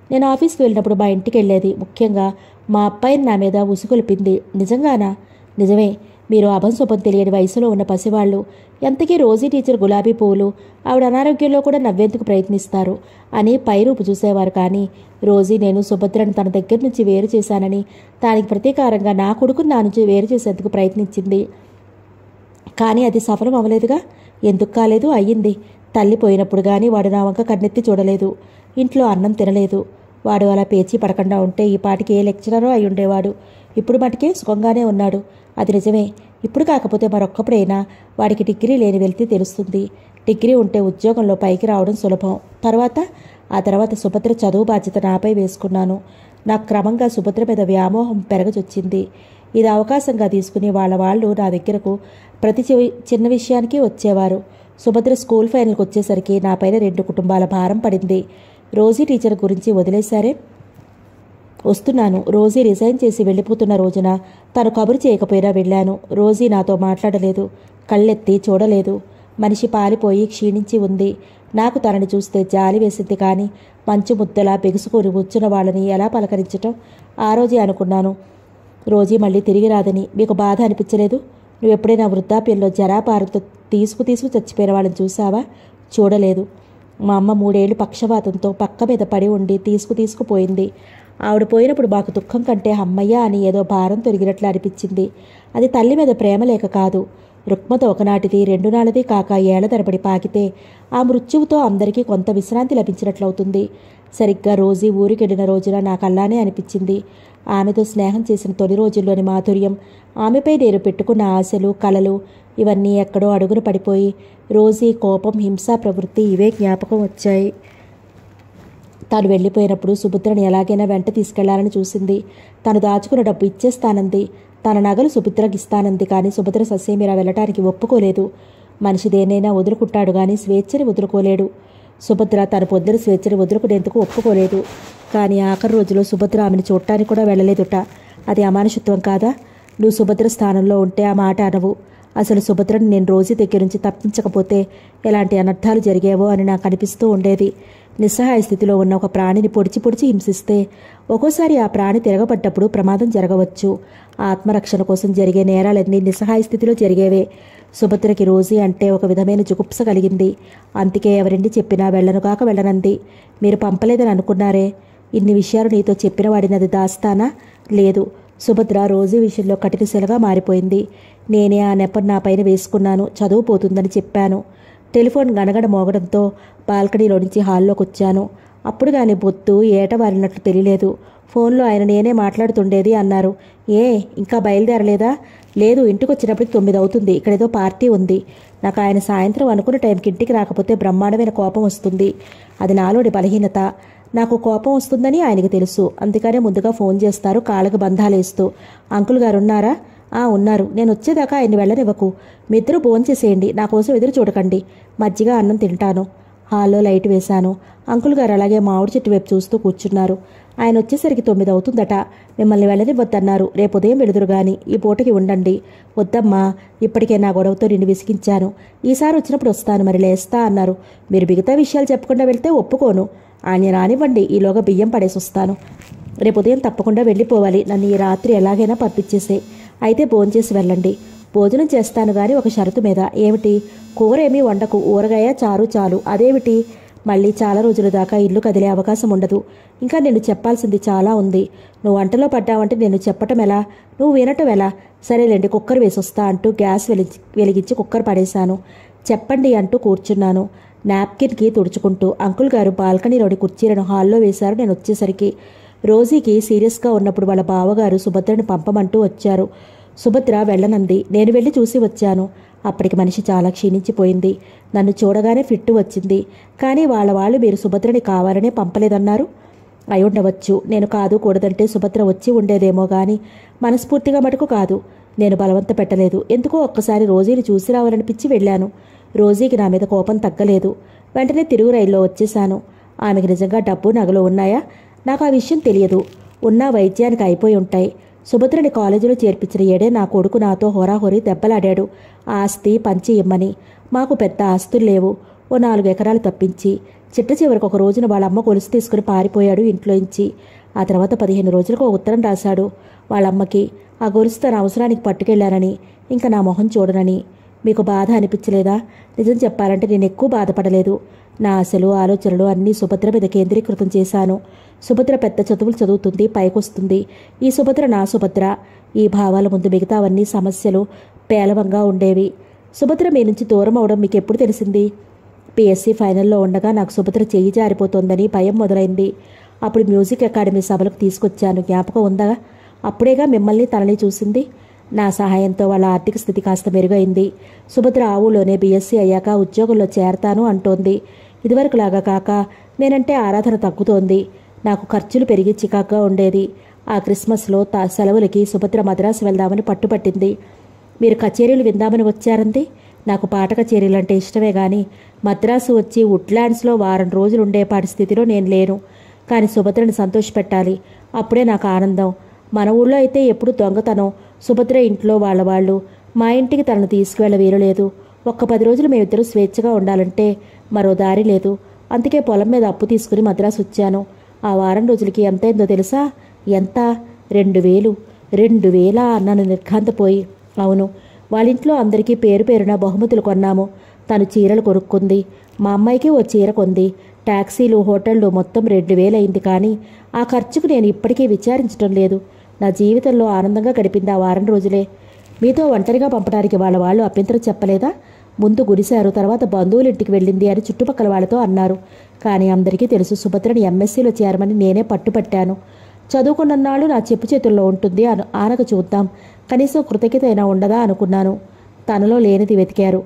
నేను ఆఫీస్కి వెళ్ళినప్పుడు మా ఇంటికి వెళ్ళేది ముఖ్యంగా మా అబ్బాయిని నా మీద ఉసుగొలిపింది నిజంగానా నిజమే మీరు అభంశుభం తెలియని వయసులో ఉన్న పసివాళ్ళు ఎంతకీ రోజీ టీచర్ గులాబీ పువ్వులు ఆవిడ అనారోగ్యంలో కూడా నవ్వేందుకు ప్రయత్నిస్తారు అని పైరూపు చూసేవారు కానీ రోజీ నేను సుభద్రను తన దగ్గర నుంచి వేరు చేశానని దానికి ప్రతీకారంగా నా కొడుకుని నా నుంచి వేరు చేసేందుకు ప్రయత్నించింది కానీ అది సఫలం అవ్వలేదుగా ఎందుకు కాలేదు అయ్యింది తల్లి పోయినప్పుడు కానీ వాడు నా వంక కన్నెత్తి చూడలేదు ఇంట్లో అన్నం తినలేదు వాడు అలా పేచీ పడకుండా ఉంటే ఈ పాటికి ఏ లెక్చరరో అయి ఉండేవాడు ఇప్పుడు మటుకే సుఖంగానే ఉన్నాడు అది నిజమే ఇప్పుడు కాకపోతే మరొక్కప్పుడైనా వాడికి డిగ్రీ లేని వెళ్తే తెలుస్తుంది డిగ్రీ ఉంటే ఉద్యోగంలో పైకి రావడం సులభం తర్వాత ఆ తర్వాత సుభద్ర చదువు బాధ్యత నాపై వేసుకున్నాను నాకు క్రమంగా సుభద్ర మీద వ్యామోహం పెరగచొచ్చింది ఇది అవకాశంగా తీసుకుని వాళ్ళ వాళ్ళు నా దగ్గరకు ప్రతి చి- చిన్న విషయానికి వచ్చేవారు సుభద్ర స్కూల్ ఫైనల్కి వచ్చేసరికి నా పైన రెండు కుటుంబాల భారం పడింది రోజీ టీచర్ గురించి వదిలేశారే వస్తున్నాను రోజీ రిజైన్ చేసి వెళ్ళిపోతున్న రోజున తను కబురు చేయకపోయినా వెళ్ళాను రోజీ నాతో మాట్లాడలేదు కళ్ళెత్తి చూడలేదు మనిషి పాలిపోయి క్షీణించి ఉంది నాకు తనని చూస్తే జాలి వేసింది కానీ మంచు ముద్దలా బిగుసుకొని కూర్చున్న వాళ్ళని ఎలా పలకరించటం ఆ రోజే అనుకున్నాను రోజీ మళ్ళీ తిరిగి రాదని మీకు బాధ అనిపించలేదు నువ్వు ఎప్పుడైనా వృద్ధాప్యంలో జరాపారంతో తీసుకు తీసుకు చచ్చిపోయిన వాళ్ళని చూసావా చూడలేదు మా అమ్మ మూడేళ్లు పక్షవాతంతో పక్క మీద పడి ఉండి తీసుకు తీసుకుపోయింది ఆవిడ పోయినప్పుడు మాకు దుఃఖం కంటే అమ్మయ్య అని ఏదో భారం తొలగినట్లు అనిపించింది అది తల్లి మీద ప్రేమ లేక కాదు రుక్మత ఒకనాటిది రెండు నాళ్ళది కాక ఏళ్ల తరబడి పాకితే ఆ మృత్యువుతో అందరికీ కొంత విశ్రాంతి లభించినట్లవుతుంది సరిగ్గా రోజీ ఊరికెళ్ళిన రోజున నాకు అలానే అనిపించింది ఆమెతో స్నేహం చేసిన తొలి రోజుల్లోని మాధుర్యం ఆమెపై నేను పెట్టుకున్న ఆశలు కలలు ఇవన్నీ ఎక్కడో అడుగున పడిపోయి రోజీ కోపం హింసా ప్రవృత్తి ఇవే జ్ఞాపకం వచ్చాయి తాను వెళ్ళిపోయినప్పుడు సుభద్రని ఎలాగైనా వెంట తీసుకెళ్లాలని చూసింది తను దాచుకున్న డబ్బు ఇచ్చేస్తానంది తన నగలు సుభద్రకి ఇస్తానంది కానీ సుభద్ర ససేమిరా వెళ్ళటానికి ఒప్పుకోలేదు మనిషి దేనైనా వదులుకుంటాడు కానీ స్వేచ్ఛని వదులుకోలేడు సుభద్ర తన పొద్దున స్వేచ్ఛని వదులుకునేందుకు ఒప్పుకోలేదు కానీ ఆఖరి రోజులో సుభద్ర ఆమెను చూడటానికి కూడా వెళ్ళలేదుట అది అమానుషత్వం కాదా నువ్వు సుభద్ర స్థానంలో ఉంటే ఆ మాట అనవు అసలు సుభద్రని నేను రోజు దగ్గర నుంచి తప్పించకపోతే ఎలాంటి అనర్థాలు జరిగేవో అని నాకు అనిపిస్తూ ఉండేది నిస్సహాయ స్థితిలో ఉన్న ఒక ప్రాణిని పొడిచి పొడిచి హింసిస్తే ఒక్కోసారి ఆ ప్రాణి తిరగబడ్డప్పుడు ప్రమాదం జరగవచ్చు ఆత్మరక్షణ కోసం జరిగే నేరాలన్నీ నిస్సహాయ స్థితిలో జరిగేవే సుభద్రకి రోజీ అంటే ఒక విధమైన జుగుప్స కలిగింది అందుకే ఎవరండి చెప్పినా వెళ్ళను కాక వెళ్ళనంది మీరు పంపలేదని అనుకున్నారే ఇన్ని విషయాలు నీతో చెప్పిన వాడిని అది దాస్తానా లేదు సుభద్ర రోజు విషయంలో కఠినశిలగా మారిపోయింది నేనే ఆ నెపం నా పైన వేసుకున్నాను చదువు పోతుందని చెప్పాను టెలిఫోన్ గనగడ మోగడంతో బాల్కనీలో నుంచి హాల్లోకి వచ్చాను అప్పుడు కానీ బొత్తు ఏట వారినట్లు తెలియలేదు ఫోన్లో ఆయన నేనే మాట్లాడుతుండేది అన్నారు ఏ ఇంకా బయలుదేరలేదా లేదు ఇంటికి వచ్చినప్పటికి తొమ్మిది అవుతుంది ఇక్కడేదో పార్టీ ఉంది నాకు ఆయన సాయంత్రం అనుకున్న టైంకి ఇంటికి రాకపోతే బ్రహ్మాండమైన కోపం వస్తుంది అది నాలోని బలహీనత నాకు కోపం వస్తుందని ఆయనకు తెలుసు అందుకనే ముందుగా ఫోన్ చేస్తారు కాళ్ళకు బంధాలేస్తూ అంకుల్ గారు ఉన్నారా ఆ ఉన్నారు నేను వచ్చేదాకా ఆయన్ని వెళ్ళనివ్వకు మీ ఇద్దరు భోంచేసేయండి నా కోసం ఎదురు చూడకండి మజ్జిగ అన్నం తింటాను హాల్లో లైట్ వేశాను అంకుల్ గారు అలాగే మామిడి చెట్టు వైపు చూస్తూ కూర్చున్నారు ఆయన వచ్చేసరికి తొమ్మిది అవుతుందట మిమ్మల్ని వెళ్ళనివ్వద్దన్నారు రేపు ఉదయం వెళుదురు గాని ఈ పూటకి ఉండండి వద్దమ్మా ఇప్పటికే నా గొడవతో నిన్ను విసిగించాను ఈసారి వచ్చినప్పుడు వస్తాను మరి లేస్తా అన్నారు మీరు మిగతా విషయాలు చెప్పకుండా వెళ్తే ఒప్పుకోను ఆయన రానివ్వండి ఈలోగా బియ్యం పడేసి వస్తాను రేపు ఉదయం తప్పకుండా వెళ్ళిపోవాలి నన్ను ఈ రాత్రి ఎలాగైనా పంపించేసే అయితే భోంచేసి వెళ్ళండి భోజనం చేస్తాను గాని ఒక షరతు మీద ఏమిటి కూర ఏమీ వండకు ఊరగాయ చారు చాలు అదేమిటి మళ్ళీ చాలా రోజుల దాకా ఇల్లు కదిలే అవకాశం ఉండదు ఇంకా నేను చెప్పాల్సింది చాలా ఉంది నువ్వు వంటలో పడ్డావంటే నేను చెప్పటం ఎలా నువ్వు వినటం ఎలా సరేలేండి కుక్కర్ వేసొస్తా అంటూ గ్యాస్ వెలిగి వెలిగించి కుక్కర్ పడేశాను చెప్పండి అంటూ కూర్చున్నాను నాప్కిన్కి తుడుచుకుంటూ అంకుల్ గారు బాల్కనీలోని కుర్చీలను హాల్లో వేశారు నేను వచ్చేసరికి రోజీకి సీరియస్గా ఉన్నప్పుడు వాళ్ళ బావగారు సుభద్రని పంపమంటూ వచ్చారు సుభద్ర వెళ్ళనంది నేను వెళ్ళి చూసి వచ్చాను అప్పటికి మనిషి చాలా క్షీణించిపోయింది నన్ను చూడగానే ఫిట్టు వచ్చింది కానీ వాళ్ళ వాళ్ళు మీరు సుభద్రని కావాలనే పంపలేదన్నారు అయి ఉండవచ్చు నేను కాదు కూడదంటే సుభద్ర వచ్చి ఉండేదేమో గాని మనస్ఫూర్తిగా మటుకు కాదు నేను బలవంత పెట్టలేదు ఎందుకో ఒక్కసారి రోజీని చూసి రావాలనిపించి వెళ్ళాను రోజీకి నా మీద కోపం తగ్గలేదు వెంటనే తిరుగు రైల్లో వచ్చేశాను ఆమెకి నిజంగా డబ్బు నగలు ఉన్నాయా నాకు ఆ విషయం తెలియదు ఉన్నా వైద్యానికి అయిపోయి ఉంటాయి సుభద్రని కాలేజీలో చేర్పించిన ఏడే నా కొడుకు నాతో హోరాహోరీ దెబ్బలాడాడు ఆ ఆస్తి పంచి ఇమ్మని మాకు పెద్ద ఆస్తులు లేవు ఓ నాలుగు ఎకరాలు తప్పించి చిట్ట చివరికి ఒక రోజున వాళ్ళ అమ్మ గొలుసు తీసుకుని పారిపోయాడు ఇంట్లోంచి ఆ తర్వాత పదిహేను రోజులకు ఒక ఉత్తరం రాశాడు వాళ్ళ అమ్మకి ఆ గొలుసు తన అవసరానికి పట్టుకెళ్లానని ఇంకా నా మొహం చూడనని మీకు బాధ అనిపించలేదా నిజం చెప్పాలంటే నేను ఎక్కువ బాధపడలేదు నా ఆశలు ఆలోచనలు అన్నీ సుభద్ర మీద కేంద్రీకృతం చేశాను సుభద్ర పెద్ద చదువులు చదువుతుంది పైకొస్తుంది ఈ సుభద్ర నా సుభద్ర ఈ భావాల ముందు మిగతావన్నీ సమస్యలు పేలవంగా ఉండేవి సుభద్ర మీ నుంచి దూరం అవడం మీకు ఎప్పుడు తెలిసింది పిఎస్సి ఫైనల్లో ఉండగా నాకు సుభద్ర చెయ్యి జారిపోతోందని భయం మొదలైంది అప్పుడు మ్యూజిక్ అకాడమీ సభలకు తీసుకొచ్చాను జ్ఞాపకం ఉందా అప్పుడేగా మిమ్మల్ని తనని చూసింది నా సహాయంతో వాళ్ళ ఆర్థిక స్థితి కాస్త మెరుగైంది సుభద్ర ఆవులోనే బీఎస్సీ అయ్యాక ఉద్యోగంలో చేరతాను అంటోంది ఇదివరకులాగా కాక నేనంటే ఆరాధన తగ్గుతోంది నాకు ఖర్చులు పెరిగి చికాగ్గా ఉండేది ఆ క్రిస్మస్లో తా సెలవులకి సుభద్ర మద్రాసు వెళ్దామని పట్టుపట్టింది మీరు కచేరీలు విందామని వచ్చారంది నాకు పాట కచేరీలు అంటే ఇష్టమే గాని మద్రాసు వచ్చి వుడ్లాండ్స్లో వారం రోజులు ఉండే పరిస్థితిలో నేను లేను కానీ సుభద్రని సంతోషపెట్టాలి అప్పుడే నాకు ఆనందం మన ఊళ్ళో అయితే ఎప్పుడు దొంగతనం సుభద్ర ఇంట్లో వాళ్ళ వాళ్ళు మా ఇంటికి తనను తీసుకువెళ్ళ వీలు లేదు ఒక్క పది రోజులు మేమిద్దరూ స్వేచ్ఛగా ఉండాలంటే మరో దారి లేదు అందుకే పొలం మీద అప్పు తీసుకుని మద్రాసు వచ్చాను ఆ వారం రోజులకి ఎంతైందో తెలుసా ఎంత రెండు వేలు రెండు వేల అన్నాను నిర్ఘాంతపోయి అవును వాళ్ళ ఇంట్లో అందరికీ పేరు పేరున బహుమతులు కొన్నాము తను చీరలు కొనుక్కుంది మా అమ్మాయికి ఓ చీర కొంది ట్యాక్సీలు హోటళ్ళు మొత్తం రెండు వేలయింది కానీ ఆ ఖర్చుకు నేను ఇప్పటికీ విచారించడం లేదు నా జీవితంలో ఆనందంగా గడిపింది ఆ వారం రోజులే మీతో ఒంటరిగా పంపడానికి వాళ్ళ వాళ్ళు అభ్యంతరం చెప్పలేదా ముందు గురిశారు తర్వాత బంధువుల ఇంటికి వెళ్ళింది అని చుట్టుపక్కల వాళ్ళతో అన్నారు కానీ అందరికీ తెలుసు సుభద్రని ఎంఎస్సీలో చేరమని నేనే పట్టుపట్టాను చదువుకున్నన్నాళ్ళు నా చెప్పు చేతుల్లో ఉంటుంది అను ఆనక చూద్దాం కనీసం కృతజ్ఞత అయినా ఉండదా అనుకున్నాను తనలో లేనిది వెతికారు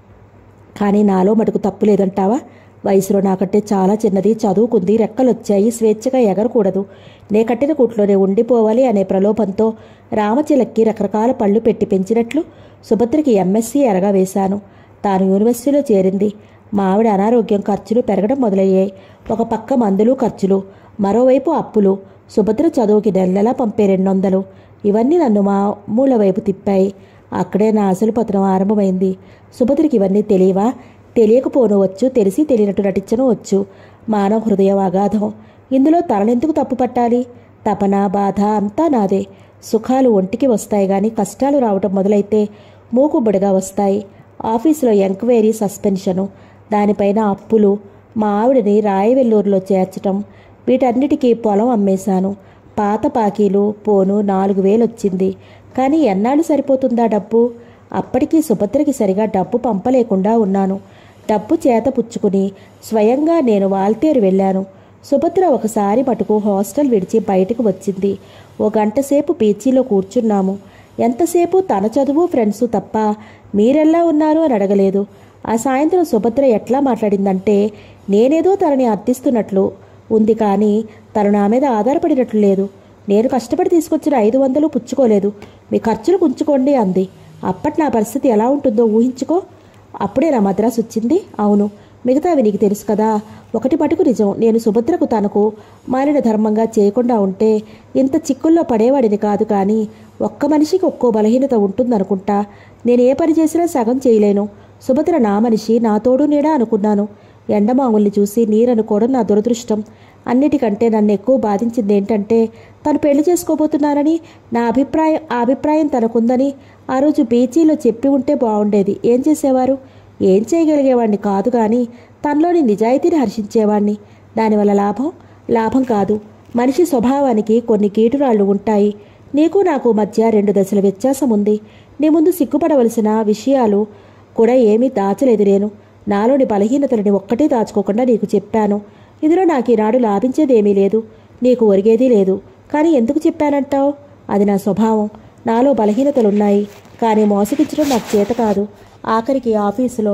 కానీ నాలో మటుకు తప్పు లేదంటావా వయసులో నాకంటే చాలా చిన్నది చదువుకుంది రెక్కలొచ్చాయి స్వేచ్ఛగా ఎగరకూడదు నే కట్టిన కూట్లోనే ఉండిపోవాలి అనే ప్రలోభంతో రామచిలక్కి రకరకాల పళ్ళు పెట్టి పెంచినట్లు సుభద్రకి ఎంఎస్సీ ఎరగా వేశాను తాను యూనివర్సిటీలో చేరింది మా ఆవిడ అనారోగ్యం ఖర్చులు పెరగడం మొదలయ్యాయి ఒక పక్క మందులు ఖర్చులు మరోవైపు అప్పులు సుభద్ర చదువుకి నెల నెలా పంపే రెండు వందలు ఇవన్నీ నన్ను మా మూల వైపు తిప్పాయి అక్కడే నా అసలు పత్రం ఆరంభమైంది సుభద్రకి ఇవన్నీ తెలియవా తెలియకపోను వచ్చు తెలిసి తెలియనట్టు నటించను వచ్చు మానవ హృదయం అగాధం ఇందులో తననెందుకు తప్పు పట్టాలి తపన బాధ అంతా నాదే సుఖాలు ఒంటికి వస్తాయి కానీ కష్టాలు రావటం మొదలైతే మూకుబడిగా వస్తాయి ఆఫీసులో ఎంక్వైరీ సస్పెన్షను దానిపైన అప్పులు మా ఆవిడని రాయవెల్లూరులో చేర్చటం వీటన్నిటికీ పొలం అమ్మేశాను పాత పాకీలు పోను నాలుగు వేలు వచ్చింది కానీ ఎన్నాళ్ళు సరిపోతుందా డబ్బు అప్పటికీ సుభద్రకి సరిగా డబ్బు పంపలేకుండా ఉన్నాను డబ్బు చేత పుచ్చుకుని స్వయంగా నేను వాల్తేరు వెళ్ళాను సుభద్ర ఒకసారి మటుకు హాస్టల్ విడిచి బయటకు వచ్చింది ఓ గంట సేపు పీచీలో కూర్చున్నాము ఎంతసేపు తన చదువు ఫ్రెండ్స్ తప్ప మీరెలా ఉన్నారు అని అడగలేదు ఆ సాయంత్రం సుభద్ర ఎట్లా మాట్లాడిందంటే నేనేదో తనని అర్థిస్తున్నట్లు ఉంది కానీ తను నా మీద ఆధారపడినట్లు లేదు నేను కష్టపడి తీసుకొచ్చిన ఐదు వందలు పుచ్చుకోలేదు మీ ఖర్చులు ఉంచుకోండి అంది అప్పటి నా పరిస్థితి ఎలా ఉంటుందో ఊహించుకో అప్పుడే నా మద్రాసు వచ్చింది అవును మిగతావి నీకు తెలుసు కదా ఒకటి మటుకు నిజం నేను సుభద్రకు తనకు మారిన ధర్మంగా చేయకుండా ఉంటే ఇంత చిక్కుల్లో పడేవాడిని కాదు కానీ ఒక్క మనిషికి ఒక్కో బలహీనత ఉంటుందనుకుంటా నేను ఏ పని చేసినా సగం చేయలేను సుభద్ర నా మనిషి నా తోడు నీడా అనుకున్నాను ఎండమావుల్ని చూసి నీరనుకోవడం నా దురదృష్టం అన్నిటికంటే నన్ను ఎక్కువ బాధించింది ఏంటంటే తను పెళ్లి చేసుకోబోతున్నానని నా అభిప్రాయం ఆ అభిప్రాయం తనకుందని ఆ రోజు బీచీలో చెప్పి ఉంటే బాగుండేది ఏం చేసేవారు ఏం చేయగలిగేవాడిని కాదు కానీ తనలోని నిజాయితీని హర్షించేవాణ్ణి దానివల్ల లాభం లాభం కాదు మనిషి స్వభావానికి కొన్ని కీటురాళ్ళు ఉంటాయి నీకు నాకు మధ్య రెండు దశల వ్యత్యాసం ఉంది నీ ముందు సిగ్గుపడవలసిన విషయాలు కూడా ఏమీ దాచలేదు నేను నాలోని బలహీనతలని ఒక్కటే దాచుకోకుండా నీకు చెప్పాను ఇందులో నాకు ఈనాడు లాభించేదేమీ లేదు నీకు ఒరిగేది లేదు కానీ ఎందుకు చెప్పానంటావు అది నా స్వభావం నాలో బలహీనతలున్నాయి కానీ మోసగించడం నాకు చేత కాదు ఆఖరికి ఆఫీసులో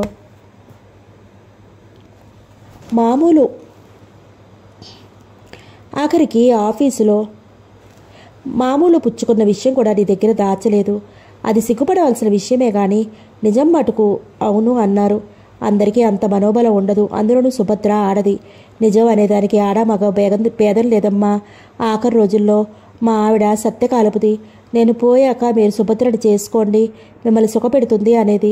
మామూలు ఆఖరికి ఆఫీసులో మామూలు పుచ్చుకున్న విషయం కూడా నీ దగ్గర దాచలేదు అది సిగ్గుపడవలసిన విషయమే కానీ నిజం మటుకు అవును అన్నారు అందరికీ అంత మనోబలం ఉండదు అందులోనూ సుభద్ర ఆడది నిజం అనేదానికి ఆడ మగ భేదం భేదం లేదమ్మా ఆఖరి రోజుల్లో మా ఆవిడ సత్య కాలుపుది నేను పోయాక మీరు సుభద్రని చేసుకోండి మిమ్మల్ని సుఖపెడుతుంది అనేది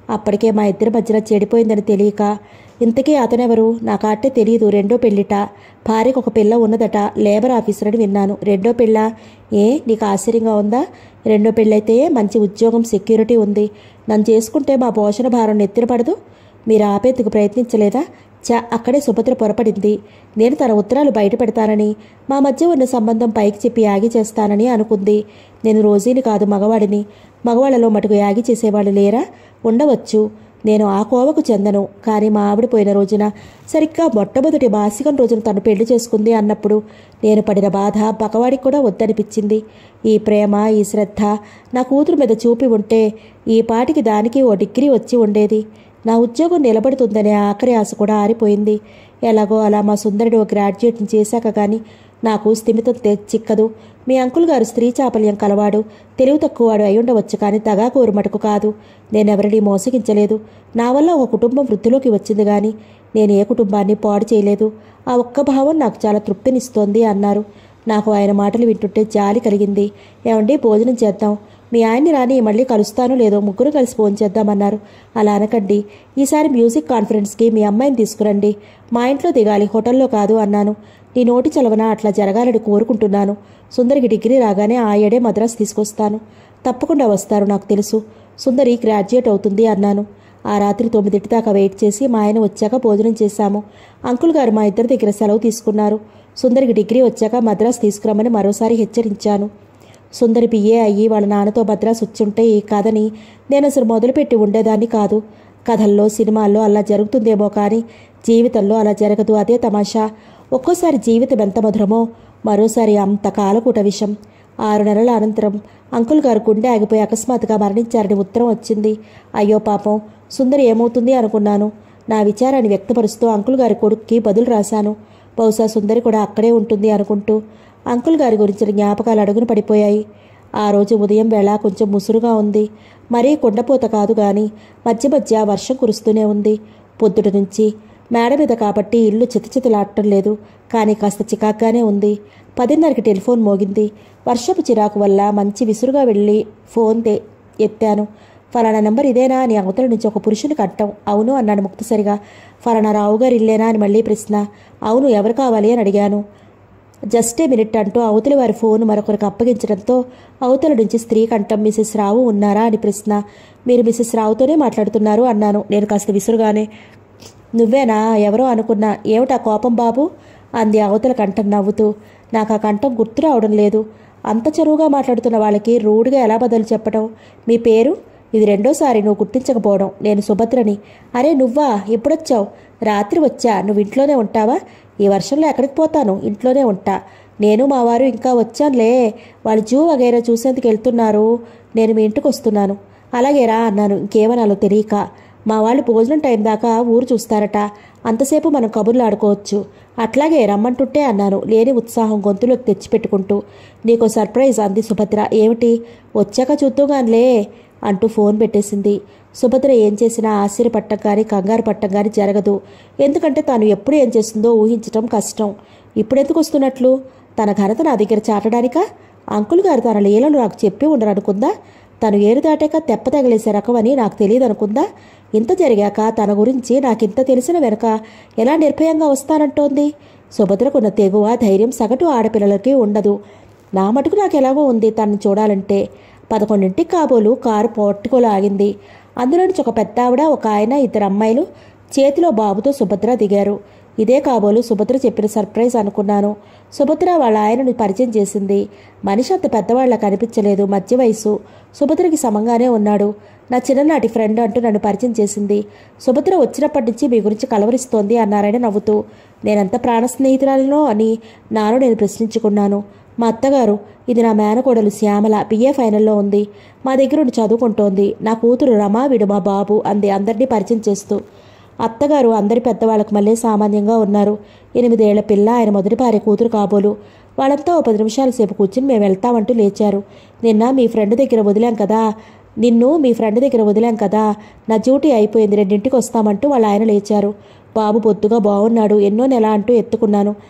అప్పటికే మా ఇద్దరి మధ్యన చెడిపోయిందని తెలియక ఇంతకీ అతనెవరు నాకంటే తెలియదు రెండో పెళ్ళిట భార్యకు ఒక పిల్ల ఉన్నదట లేబర్ ఆఫీసర్ అని విన్నాను రెండో పెళ్ళ ఏ నీకు ఆశ్చర్యంగా ఉందా రెండో పెళ్ళైతే మంచి ఉద్యోగం సెక్యూరిటీ ఉంది నన్ను చేసుకుంటే మా పోషణ భారం నెత్తిన పడదు మీరు ఆపేందుకు ప్రయత్నించలేదా చ అక్కడే సుభద్ర పొరపడింది నేను తన ఉత్తరాలు బయట పెడతానని మా మధ్య ఉన్న సంబంధం పైకి చెప్పి యాగి చేస్తానని అనుకుంది నేను రోజీని కాదు మగవాడిని మగవాళ్ళలో మటుకు యాగి చేసేవాళ్ళు లేరా ఉండవచ్చు నేను ఆ కోవకు చెందను కానీ మా ఆవిడ పోయిన రోజున సరిగ్గా మొట్టమొదటి మాసికం రోజున తను పెళ్లి చేసుకుంది అన్నప్పుడు నేను పడిన బాధ పగవాడికి కూడా వద్దనిపించింది ఈ ప్రేమ ఈ శ్రద్ధ నా కూతురు మీద చూపి ఉంటే ఈ పాటికి దానికి ఓ డిగ్రీ వచ్చి ఉండేది నా ఉద్యోగం నిలబడుతుందనే ఆఖరి ఆశ కూడా ఆరిపోయింది ఎలాగో అలా మా సుందరుడు ఓ గ్రాడ్యుయేట్ని చేశాక కానీ నాకు స్థిమితం తె- చిక్కదు మీ అంకుల్ గారు స్త్రీ చాపల్యం కలవాడు తెలివి తక్కువవాడు అయి ఉండవచ్చు కానీ తగా కోరు మటుకు కాదు నేనెవరిని మోసగించలేదు నా వల్ల ఒక కుటుంబం వృద్ధిలోకి వచ్చింది కానీ నేను ఏ కుటుంబాన్ని పాడు చేయలేదు ఆ ఒక్క భావం నాకు చాలా తృప్తినిస్తోంది అన్నారు నాకు ఆయన మాటలు వింటుంటే జాలి కలిగింది ఏమండి భోజనం చేద్దాం మీ ఆయన్ని రాని మళ్ళీ కలుస్తానో లేదో ముగ్గురు కలిసి ఫోన్ చేద్దామన్నారు అలా అనకండి ఈసారి మ్యూజిక్ కాన్ఫరెన్స్కి మీ అమ్మాయిని తీసుకురండి మా ఇంట్లో దిగాలి హోటల్లో కాదు అన్నాను నీ నోటి చలవన అట్లా జరగాలని కోరుకుంటున్నాను సుందరికి డిగ్రీ రాగానే ఆ ఏడే మద్రాసు తీసుకొస్తాను తప్పకుండా వస్తారు నాకు తెలుసు సుందరి గ్రాడ్యుయేట్ అవుతుంది అన్నాను ఆ రాత్రి తొమ్మిదింటి దాకా వెయిట్ చేసి మా ఆయన వచ్చాక భోజనం చేశాము అంకుల్ గారు మా ఇద్దరి దగ్గర సెలవు తీసుకున్నారు సుందరికి డిగ్రీ వచ్చాక మద్రాసు తీసుకురమ్మని మరోసారి హెచ్చరించాను సుందరి పిఏ అయ్యి వాళ్ళ నాన్నతో మద్రాసు వచ్చుంటే ఈ కథని నేను అసలు మొదలుపెట్టి ఉండేదాన్ని కాదు కథల్లో సినిమాల్లో అలా జరుగుతుందేమో కానీ జీవితంలో అలా జరగదు అదే తమాషా ఒక్కోసారి జీవితం ఎంత మధురమో మరోసారి అంత కాలకూట విషం ఆరు నెలల అనంతరం అంకుల్ గారు గుండె ఆగిపోయి అకస్మాత్తుగా మరణించారని ఉత్తరం వచ్చింది అయ్యో పాపం సుందరి ఏమవుతుంది అనుకున్నాను నా విచారాన్ని వ్యక్తపరుస్తూ అంకుల్ గారి కొడుక్కి బదులు రాశాను బహుశా సుందరి కూడా అక్కడే ఉంటుంది అనుకుంటూ అంకుల్ గారి గురించిన జ్ఞాపకాలు అడుగున పడిపోయాయి ఆ రోజు ఉదయం వేళ కొంచెం ముసురుగా ఉంది మరీ కొండపోత కాదు గాని మధ్య మధ్య వర్షం కురుస్తూనే ఉంది పొద్దుటి నుంచి మేడ మీద కాబట్టి ఇల్లు చితచితలాడటం లేదు కానీ కాస్త చికాగ్గానే ఉంది పదిన్నరకి టెలిఫోన్ మోగింది వర్షపు చిరాకు వల్ల మంచి విసురుగా వెళ్ళి ఫోన్ తే ఎత్తాను ఫలానా నంబర్ ఇదేనా అని అవతల నుంచి ఒక పురుషుని కట్టం అవును అన్నాడు ముక్తసరిగా ఫలానా రావు గారు ఇల్లేనా అని మళ్ళీ ప్రశ్న అవును ఎవరు కావాలి అని అడిగాను జస్ట్ ఏ మినిట్ అంటూ అవతలి వారి ఫోన్ మరొకరికి అప్పగించడంతో అవతల నుంచి స్త్రీ కంఠం మిసెస్ రావు ఉన్నారా అని ప్రశ్న మీరు మిసెస్ రావుతోనే మాట్లాడుతున్నారు అన్నాను నేను కాస్త విసురుగానే నువ్వేనా ఎవరో అనుకున్నా ఏమిటా కోపం బాబు అంది అవతల కంఠం నవ్వుతూ నాకు ఆ కంఠం గుర్తు రావడం లేదు అంత చెరువుగా మాట్లాడుతున్న వాళ్ళకి రూడ్గా ఎలా బదులు చెప్పడం మీ పేరు ఇది రెండోసారి నువ్వు గుర్తించకపోవడం నేను సుభద్రని అరే నువ్వా ఎప్పుడొచ్చావు రాత్రి వచ్చా నువ్వు ఇంట్లోనే ఉంటావా ఈ వర్షంలో ఎక్కడికి పోతాను ఇంట్లోనే ఉంటా నేను మా వారు ఇంకా వచ్చానులే వాళ్ళు జూ వగైరా చూసేందుకు వెళ్తున్నారు నేను మీ ఇంటికి వస్తున్నాను అలాగే రా అన్నాను ఇంకేమనాలో తెలియక మా వాళ్ళు భోజనం టైం దాకా ఊరు చూస్తారట అంతసేపు మనం కబుర్లు ఆడుకోవచ్చు అట్లాగే రమ్మంటుంటే అన్నాను లేని ఉత్సాహం గొంతులోకి తెచ్చిపెట్టుకుంటూ నీకో సర్ప్రైజ్ అంది సుభద్ర ఏమిటి వచ్చాక చూద్దుగానిలే అంటూ ఫోన్ పెట్టేసింది సుభద్ర ఏం చేసినా ఆశ్చర్యపట్టం కానీ కంగారు పట్టం కానీ జరగదు ఎందుకంటే తాను ఎప్పుడు ఏం చేస్తుందో ఊహించటం కష్టం ఇప్పుడెందుకు వస్తున్నట్లు తన ఘనత నా దగ్గర చాటడానికా అంకుల్ గారు తన లీలను నాకు చెప్పి ఉండరు అనుకుందా తను ఏరు దాటాక తెప్ప తగిలేసే రకమని నాకు తెలియదు అనుకుందా ఇంత జరిగాక తన గురించి నాకింత తెలిసిన వెనక ఎలా నిర్భయంగా వస్తానంటోంది సుభద్రకున్న తెగువ ధైర్యం సగటు ఆడపిల్లలకి ఉండదు నా మటుకు నాకు ఎలాగో ఉంది తనని చూడాలంటే పదకొండింటికి కాబోలు కారు పట్టుకోలు ఆగింది అందులో నుంచి ఒక పెద్ద ఆవిడ ఒక ఆయన ఇద్దరు అమ్మాయిలు చేతిలో బాబుతో సుభద్ర దిగారు ఇదే కాబోలు సుభద్ర చెప్పిన సర్ప్రైజ్ అనుకున్నాను సుభద్ర వాళ్ళ ఆయనను పరిచయం చేసింది మనిషి అంత పెద్దవాళ్ళ కనిపించలేదు మధ్య వయసు సుభద్రకి సమంగానే ఉన్నాడు నా చిన్ననాటి ఫ్రెండ్ అంటూ నన్ను పరిచయం చేసింది సుభద్ర వచ్చినప్పటి నుంచి మీ గురించి కలవరిస్తోంది అన్నారాయన నవ్వుతూ నేనంత ప్రాణ స్నేహితురాలినో అని నాలో నేను ప్రశ్నించుకున్నాను మా అత్తగారు ఇది నా మేనకోడలు శ్యామల బిఏ ఫైనల్లో ఉంది మా దగ్గర ఉండి చదువుకుంటోంది నా కూతురు రమా వీడు మా బాబు అంది అందరినీ పరిచయం చేస్తూ అత్తగారు అందరి పెద్దవాళ్ళకు మళ్ళీ సామాన్యంగా ఉన్నారు ఎనిమిదేళ్ల పిల్ల ఆయన మొదటి భార్య కూతురు కాబోలు వాళ్ళంతా ఓ పది నిమిషాల సేపు కూర్చుని మేము వెళ్తామంటూ లేచారు నిన్న మీ ఫ్రెండ్ దగ్గర వదిలాం కదా నిన్ను మీ ఫ్రెండ్ దగ్గర వదిలాం కదా నా డ్యూటీ అయిపోయింది రెండింటికి వస్తామంటూ వాళ్ళ ఆయన లేచారు బాబు బొద్దుగా బాగున్నాడు ఎన్నో నెల అంటూ ఎత్తుకున్నాను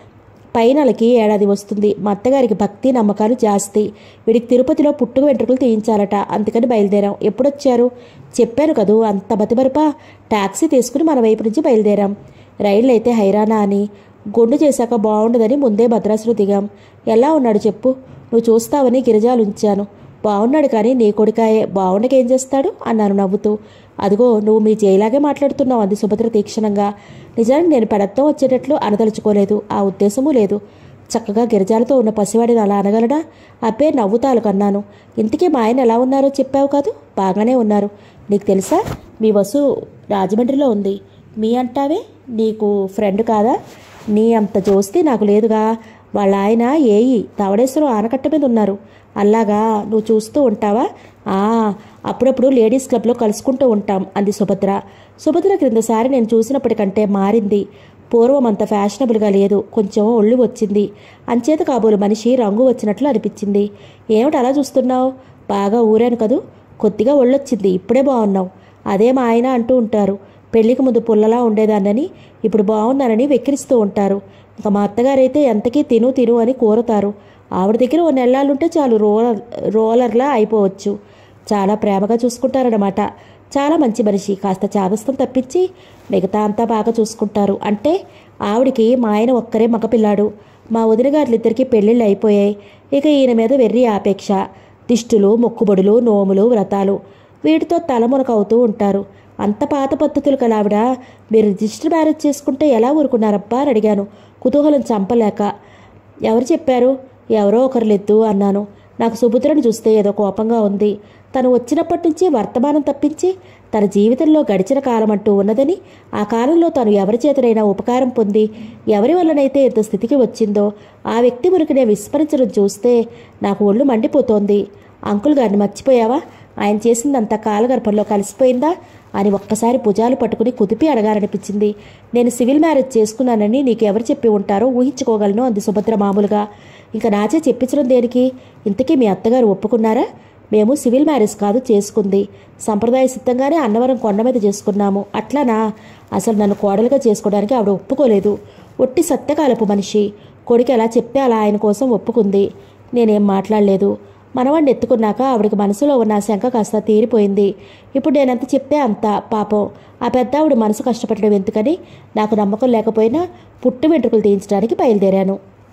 పైనలకి ఏడాది వస్తుంది మా అత్తగారికి భక్తి నమ్మకాలు జాస్తి వీడికి తిరుపతిలో పుట్టుక వెంట్రుకలు తీయించాలట అందుకని బయలుదేరాం ఎప్పుడొచ్చారు చెప్పాను కదూ అంత బతిబరపా టాక్సీ తీసుకుని మన వైపు నుంచి బయలుదేరాం రైళ్ళు అయితే హైరానా అని గుండు చేశాక బాగుండదని ముందే భద్రాసులు దిగాం ఎలా ఉన్నాడు చెప్పు నువ్వు చూస్తావని గిరిజాలు ఉంచాను బాగున్నాడు కానీ నీ కొడుకాయే బాగుండకేం చేస్తాడు అన్నాను నవ్వుతూ అదిగో నువ్వు మీ జైలాగే మాట్లాడుతున్నావు అంది సుభద్ర తీక్షణంగా నిజానికి నేను పెడత్తం వచ్చేటట్లు అనదలుచుకోలేదు ఆ ఉద్దేశమూ లేదు చక్కగా గిరిజాలతో ఉన్న పసివాడిని అలా అనగలడా అబ్బే నవ్వుతాలు కన్నాను ఇంతకీ మా ఆయన ఎలా ఉన్నారో చెప్పావు కాదు బాగానే ఉన్నారు నీకు తెలుసా మీ వసు రాజమండ్రిలో ఉంది మీ అంటావే నీకు ఫ్రెండ్ కాదా నీ అంత జోస్తి నాకు లేదుగా వాళ్ళ ఆయన ఏయి తవడేశ్వరం ఆనకట్ట మీద ఉన్నారు అలాగా నువ్వు చూస్తూ ఉంటావా ఆ అప్పుడప్పుడు లేడీస్ క్లబ్లో కలుసుకుంటూ ఉంటాం అంది సుభద్ర సుభద్ర క్రిందసారి నేను చూసినప్పటికంటే మారింది పూర్వం అంత ఫ్యాషనబుల్గా లేదు కొంచెం ఒళ్ళు వచ్చింది అంచేత కాబోలు మనిషి రంగు వచ్చినట్లు అనిపించింది ఏమిటి అలా చూస్తున్నావు బాగా ఊరాను కదూ కొద్దిగా ఒళ్ళొచ్చింది ఇప్పుడే బాగున్నావు అదే మా ఆయన అంటూ ఉంటారు పెళ్లికి ముందు పుల్లలా ఉండేదాన్నని ఇప్పుడు బాగున్నానని వెక్కిరిస్తూ ఉంటారు ఇంకా మా అత్తగారైతే ఎంతకీ తిను తిను అని కోరుతారు ఆవిడ దగ్గర ఓ నెల్లాలుంటే చాలు రోలర్ రోలర్లా అయిపోవచ్చు చాలా ప్రేమగా చూసుకుంటారన్నమాట చాలా మంచి మనిషి కాస్త చాదస్తం తప్పించి మిగతా అంతా బాగా చూసుకుంటారు అంటే ఆవిడికి మా ఆయన ఒక్కరే మగపిల్లాడు మా వదిన గారులిద్దరికీ పెళ్ళిళ్ళు అయిపోయాయి ఇక ఈయన మీద వెర్రి ఆపేక్ష దిష్టులు మొక్కుబడులు నోములు వ్రతాలు వీటితో తలమునకవుతూ ఉంటారు అంత పాత పద్ధతులు కలావిడ మీరు రిజిస్టర్ మ్యారేజ్ చేసుకుంటే ఎలా ఊరుకున్నారబ్బా అని అడిగాను కుతూహలం చంపలేక ఎవరు చెప్పారు ఎవరో ఒకరు లెద్దు అన్నాను నాకు సుభద్రను చూస్తే ఏదో కోపంగా ఉంది తను వచ్చినప్పటి నుంచి వర్తమానం తప్పించి తన జీవితంలో గడిచిన కాలం అంటూ ఉన్నదని ఆ కాలంలో తను ఎవరి చేతనైనా ఉపకారం పొంది ఎవరి వల్లనైతే ఇంత స్థితికి వచ్చిందో ఆ వ్యక్తి మురికినే విస్మరించడం చూస్తే నాకు ఒళ్ళు మండిపోతోంది అంకుల్ గారిని మర్చిపోయావా ఆయన చేసిందంత కాలగర్భంలో కలిసిపోయిందా అని ఒక్కసారి భుజాలు పట్టుకుని కుదిపి అడగాలనిపించింది నేను సివిల్ మ్యారేజ్ చేసుకున్నానని నీకు ఎవరు చెప్పి ఉంటారో ఊహించుకోగలను అంది సుభద్ర మామూలుగా ఇంకా నాచే చెప్పించడం దేనికి ఇంతకీ మీ అత్తగారు ఒప్పుకున్నారా మేము సివిల్ మ్యారేజ్ కాదు చేసుకుంది సంప్రదాయ సిద్ధంగానే అన్నవరం కొండ మీద చేసుకున్నాము అట్లానా అసలు నన్ను కోడలుగా చేసుకోవడానికి ఆవిడ ఒప్పుకోలేదు ఒట్టి సత్యకాలపు మనిషి కొడుకు ఎలా చెప్తే అలా ఆయన కోసం ఒప్పుకుంది నేనేం మాట్లాడలేదు మనవాడిని ఎత్తుకున్నాక ఆవిడకి మనసులో ఉన్న ఆ శంక కాస్త తీరిపోయింది ఇప్పుడు నేనెంత చెప్తే అంత పాపం ఆ పెద్ద ఆవిడ మనసు కష్టపడడం ఎందుకని నాకు నమ్మకం లేకపోయినా పుట్టు వెంట్రుకలు తీయించడానికి బయలుదేరాను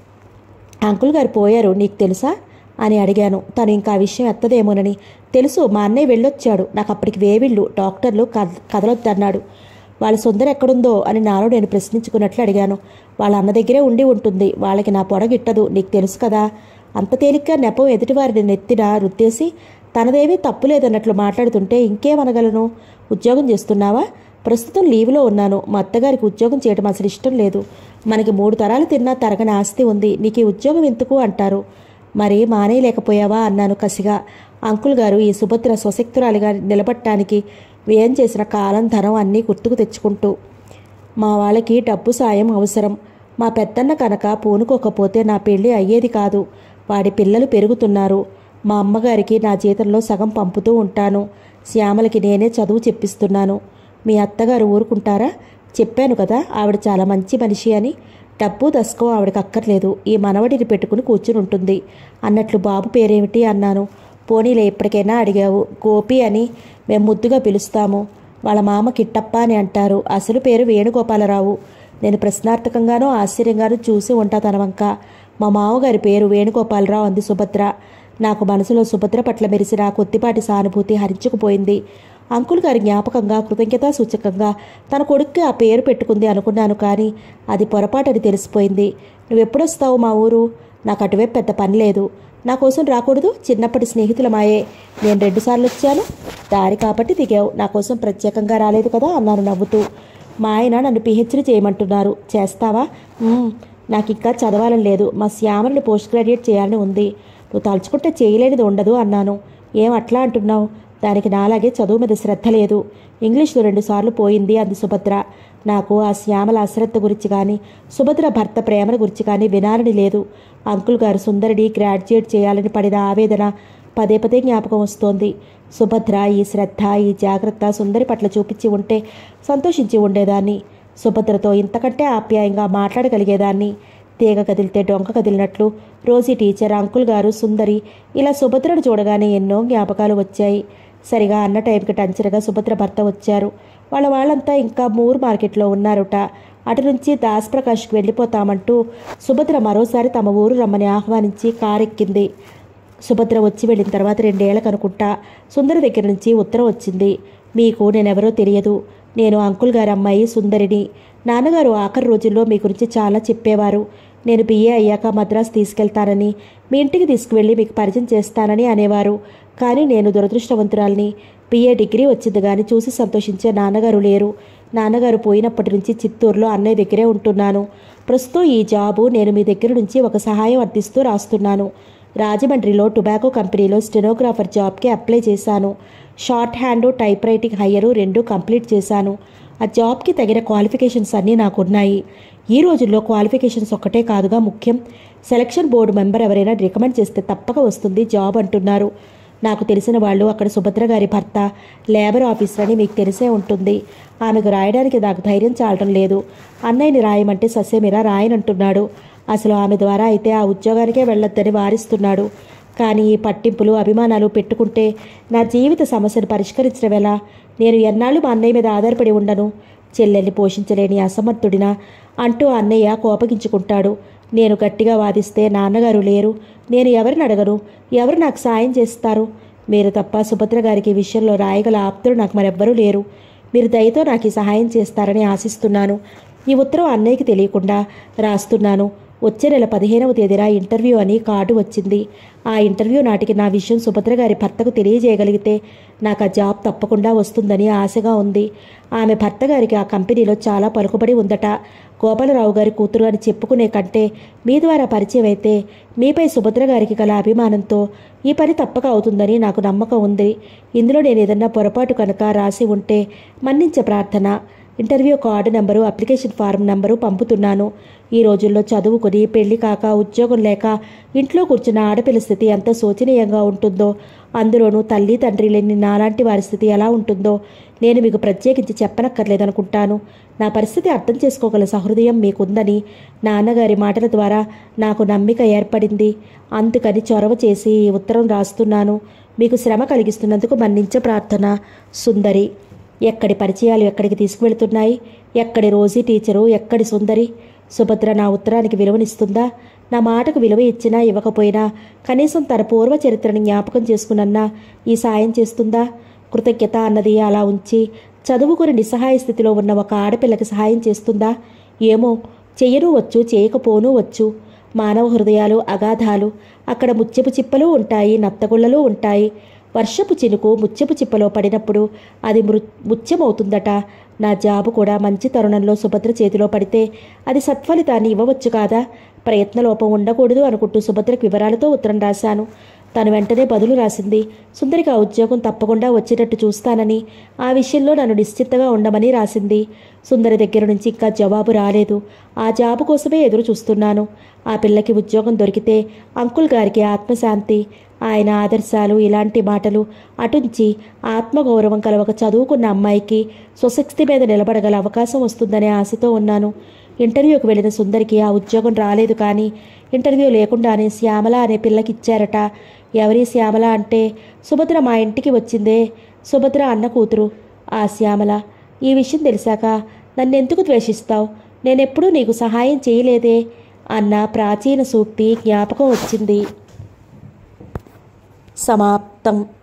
అంకుల్ గారు పోయారు నీకు తెలుసా అని అడిగాను తను ఇంకా ఆ విషయం ఎత్తదేమోనని తెలుసు మా అన్నయ్య వెళ్ళొచ్చాడు నాకు అప్పటికి వేవిళ్ళు డాక్టర్లు కద కదలొద్దన్నాడు వాళ్ళ సుందర ఎక్కడుందో అని నాలో నేను ప్రశ్నించుకున్నట్లు అడిగాను వాళ్ళ అన్న దగ్గరే ఉండి ఉంటుంది వాళ్ళకి నా పొడగిట్టదు నీకు తెలుసు కదా అంత తేలిగ్గా నెపం ఎదుటివారిని నెత్తిన రుద్దేసి తనదేమీ తప్పు లేదన్నట్లు మాట్లాడుతుంటే ఇంకేమనగలను ఉద్యోగం చేస్తున్నావా ప్రస్తుతం లీవ్లో ఉన్నాను మా అత్తగారికి ఉద్యోగం చేయడం అసలు ఇష్టం లేదు మనకి మూడు తరాలు తిన్నా తరగని ఆస్తి ఉంది నీకు ఈ ఉద్యోగం ఎందుకు అంటారు మరి మానేయలేకపోయావా అన్నాను కసిగా అంకుల్ గారు ఈ సుభద్ర స్వశక్తురాలిగా నిలబట్టడానికి వ్యయం చేసిన కాలం ధనం అన్నీ గుర్తుకు తెచ్చుకుంటూ మా వాళ్ళకి డబ్బు సాయం అవసరం మా పెద్దన్న కనుక పూనుకోకపోతే నా పెళ్లి అయ్యేది కాదు వాడి పిల్లలు పెరుగుతున్నారు మా అమ్మగారికి నా జీతంలో సగం పంపుతూ ఉంటాను శ్యామలకి నేనే చదువు చెప్పిస్తున్నాను మీ అత్తగారు ఊరుకుంటారా చెప్పాను కదా ఆవిడ చాలా మంచి మనిషి అని డబ్బు దశకం ఆవిడకి అక్కర్లేదు ఈ మనవడిని పెట్టుకుని కూర్చుని ఉంటుంది అన్నట్లు బాబు పేరేమిటి అన్నాను పోనీలే ఎప్పటికైనా అడిగావు గోపి అని మేము ముద్దుగా పిలుస్తాము వాళ్ళ మామ కిట్టప్ప అని అంటారు అసలు పేరు వేణుగోపాలరావు నేను ప్రశ్నార్థకంగానూ ఆశ్చర్యంగానూ చూసి ఉంటా తన వంక మా మామగారి పేరు వేణుగోపాలరావు అంది సుభద్ర నాకు మనసులో సుభద్ర పట్ల మెరిసిన కొద్దిపాటి సానుభూతి హరించుకుపోయింది అంకుల్ గారి జ్ఞాపకంగా కృతజ్ఞతా సూచకంగా తన కొడుక్కి ఆ పేరు పెట్టుకుంది అనుకున్నాను కానీ అది పొరపాటని తెలిసిపోయింది నువ్వెప్పుడొస్తావు మా ఊరు నాకు అటువైపు పెద్ద పని లేదు నా కోసం రాకూడదు చిన్నప్పటి స్నేహితులమాయే నేను రెండుసార్లు వచ్చాను దారి కాబట్టి దిగావు నా కోసం ప్రత్యేకంగా రాలేదు కదా అన్నాను నవ్వుతూ మా ఆయన నన్ను పిహెచ్డీ చేయమంటున్నారు చేస్తావా "మ్మ్, నాకు ఇంకా చదవాలని లేదు మా శ్యామలని పోస్ట్ గ్రాడ్యుయేట్ చేయాలని ఉంది నువ్వు తలుచుకుంటే చేయలేనిది ఉండదు అన్నాను ఏం అట్లా అంటున్నావు దానికి నాలాగే చదువు మీద శ్రద్ధ లేదు ఇంగ్లీష్లో రెండుసార్లు పోయింది అంది సుభద్ర నాకు ఆ శ్యామల అశ్రద్ధ గురించి కానీ సుభద్ర భర్త ప్రేమల గురించి కానీ వినాలని లేదు అంకుల్ గారు సుందరిని గ్రాడ్యుయేట్ చేయాలని పడిన ఆవేదన పదే పదే జ్ఞాపకం వస్తోంది సుభద్ర ఈ శ్రద్ధ ఈ జాగ్రత్త సుందరి పట్ల చూపించి ఉంటే సంతోషించి ఉండేదాన్ని సుభద్రతో ఇంతకంటే ఆప్యాయంగా మాట్లాడగలిగేదాన్ని తీగ కదిలితే డొంక కదిలినట్లు రోజీ టీచర్ అంకుల్ గారు సుందరి ఇలా సుభద్రను చూడగానే ఎన్నో జ్ఞాపకాలు వచ్చాయి సరిగా అన్న టైంకి టంచరగా సుభద్ర భర్త వచ్చారు వాళ్ళ వాళ్ళంతా ఇంకా మూర్ మార్కెట్లో ఉన్నారుట అటు నుంచి దాస్ ప్రకాష్కి వెళ్ళిపోతామంటూ సుభద్ర మరోసారి తమ ఊరు రమ్మని ఆహ్వానించి కారెక్కింది సుభద్ర వచ్చి వెళ్ళిన తర్వాత రెండేళ్లకు అనుకుంటా సుందరి దగ్గర నుంచి ఉత్తరం వచ్చింది మీకు నేనెవరో తెలియదు నేను అంకుల్ గారి అమ్మాయి సుందరిని నాన్నగారు ఆఖరి రోజుల్లో మీ గురించి చాలా చెప్పేవారు నేను బిఏ అయ్యాక మద్రాసు తీసుకెళ్తానని మీ ఇంటికి తీసుకువెళ్ళి మీకు పరిచయం చేస్తానని అనేవారు కానీ నేను దురదృష్టవంతురాల్ని బిఏ డిగ్రీ వచ్చింది కానీ చూసి సంతోషించే నాన్నగారు లేరు నాన్నగారు పోయినప్పటి నుంచి చిత్తూరులో అన్నయ్య దగ్గరే ఉంటున్నాను ప్రస్తుతం ఈ జాబు నేను మీ దగ్గర నుంచి ఒక సహాయం అర్థిస్తూ రాస్తున్నాను రాజమండ్రిలో టొబాకో కంపెనీలో స్టెనోగ్రాఫర్ జాబ్కి అప్లై చేశాను shorthand type writing higher రెండు కంప్లీట్ చేశాను ఆ జాబ్కి తగిన క్వాలిఫికేషన్స్ అన్నీ నాకున్నాయి ఈ రోజుల్లో క్వాలిఫికేషన్స్ ఒక్కటే కాదుగా ముఖ్యం సెలక్షన్ బోర్డు మెంబర్ ఎవరైనా రికమెండ్ చేస్తే తప్పక వస్తుంది జాబ్ అంటున్నారు నాకు తెలిసిన వాళ్ళు అక్కడ సుభద్ర గారి భర్త లేబర్ ఆఫీసర్ అని మీకు తెలిసే ఉంటుంది ఆమెకు రాయడానికి నాకు ధైర్యం చాలటం లేదు అన్నయ్యని రాయమంటే సస్యమిరా రాయనంటున్నాడు అసలు ఆమె ద్వారా అయితే ఆ ఉద్యోగానికే వెళ్ళొద్దని వారిస్తున్నాడు కానీ ఈ పట్టింపులు అభిమానాలు పెట్టుకుంటే నా జీవిత సమస్యను పరిష్కరించడం ఎలా నేను ఎన్నాళ్ళు మా అన్నయ్య మీద ఆధారపడి ఉండను చెల్లెల్ని పోషించలేని అసమర్థుడినా అంటూ అన్నయ్య కోపగించుకుంటాడు నేను గట్టిగా వాదిస్తే నాన్నగారు లేరు నేను ఎవరిని అడగను ఎవరు నాకు సాయం చేస్తారు మీరు తప్ప సుభద్ర గారికి ఈ విషయంలో రాయగల ఆప్తులు నాకు మరెవ్వరూ లేరు మీరు దయతో నాకు ఈ సహాయం చేస్తారని ఆశిస్తున్నాను ఈ ఉత్తరం అన్నయ్యకి తెలియకుండా రాస్తున్నాను వచ్చే నెల పదిహేనవ తేదీన ఇంటర్వ్యూ అని కార్డు వచ్చింది ఆ ఇంటర్వ్యూ నాటికి నా విషయం సుభద్ర గారి భర్తకు తెలియజేయగలిగితే నాకు ఆ జాబ్ తప్పకుండా వస్తుందని ఆశగా ఉంది ఆమె భర్త గారికి ఆ కంపెనీలో చాలా పలుకుబడి ఉందట గోపాలరావు గారి కూతురు అని చెప్పుకునే కంటే మీ ద్వారా పరిచయం అయితే మీపై సుభద్ర గారికి గల అభిమానంతో ఈ పని తప్పక అవుతుందని నాకు నమ్మకం ఉంది ఇందులో నేను ఏదన్నా పొరపాటు కనుక రాసి ఉంటే మన్నించే ప్రార్థన interview card number application form number పంపుతున్నాను ఈ రోజుల్లో చదువుకుని పెళ్లి కాక ఉద్యోగం లేక ఇంట్లో కూర్చున్న ఆడపిల్ల స్థితి ఎంత శోచనీయంగా ఉంటుందో అందులోనూ తల్లి తండ్రి లేని నాలాంటి వారి స్థితి ఎలా ఉంటుందో నేను మీకు ప్రత్యేకించి చెప్పనక్కర్లేదనుకుంటాను నా పరిస్థితి అర్థం చేసుకోగల సహృదయం మీకుందని నాన్నగారి మాటల ద్వారా నాకు నమ్మిక ఏర్పడింది అందుకని చొరవ చేసి ఈ ఉత్తరం రాస్తున్నాను మీకు శ్రమ కలిగిస్తున్నందుకు మన్నించే ప్రార్థన సుందరి ఎక్కడి పరిచయాలు ఎక్కడికి తీసుకువెళ్తున్నాయి ఎక్కడి రోజీ టీచరు ఎక్కడి సుందరి సుభద్ర నా ఉత్తరానికి విలువనిస్తుందా నా మాటకు విలువ ఇచ్చినా ఇవ్వకపోయినా కనీసం తన పూర్వ చరిత్రని జ్ఞాపకం చేసుకునన్నా ఈ సాయం చేస్తుందా కృతజ్ఞత అన్నది అలా ఉంచి చదువుకుని నిస్సహాయ స్థితిలో ఉన్న ఒక ఆడపిల్లకి సహాయం చేస్తుందా ఏమో చెయ్యను వచ్చు చేయకపోనూ వచ్చు మానవ హృదయాలు అగాధాలు అక్కడ ముత్యపు చిప్పలు ఉంటాయి నత్తగుళ్ళలు ఉంటాయి వర్షపు చినుకు ముత్యపు చిప్పలో పడినప్పుడు అది మృ ముత్యమవుతుందట నా జాబు కూడా మంచి తరుణంలో సుభద్ర చేతిలో పడితే అది సత్ఫలితాన్ని ఇవ్వవచ్చు కాదా ప్రయత్నలోపం ఉండకూడదు అనుకుంటూ సుభద్రకు వివరాలతో ఉత్తరం రాశాను తను వెంటనే బదులు రాసింది సుందరికి ఆ ఉద్యోగం తప్పకుండా వచ్చేటట్టు చూస్తానని ఆ విషయంలో నన్ను నిశ్చిత్తగా ఉండమని రాసింది సుందరి దగ్గర నుంచి ఇంకా జవాబు రాలేదు ఆ జాబు కోసమే ఎదురు చూస్తున్నాను ఆ పిల్లకి ఉద్యోగం దొరికితే అంకుల్ గారికి ఆత్మశాంతి ఆయన ఆదర్శాలు ఇలాంటి మాటలు అటుంచి ఆత్మగౌరవం కల ఒక చదువుకున్న అమ్మాయికి స్వశక్తి మీద నిలబడగల అవకాశం వస్తుందనే ఆశతో ఉన్నాను ఇంటర్వ్యూకి వెళ్ళిన సుందరికి ఆ ఉద్యోగం రాలేదు కానీ ఇంటర్వ్యూ లేకుండానే శ్యామల అనే పిల్లకి ఇచ్చారట ఎవరి శ్యామల అంటే సుభద్ర మా ఇంటికి వచ్చిందే సుభద్ర అన్న కూతురు ఆ శ్యామల ఈ విషయం తెలిసాక నన్నెందుకు ద్వేషిస్తావు నేనెప్పుడూ నీకు సహాయం చేయలేదే అన్న ప్రాచీన సూక్తి జ్ఞాపకం వచ్చింది సమాప్తం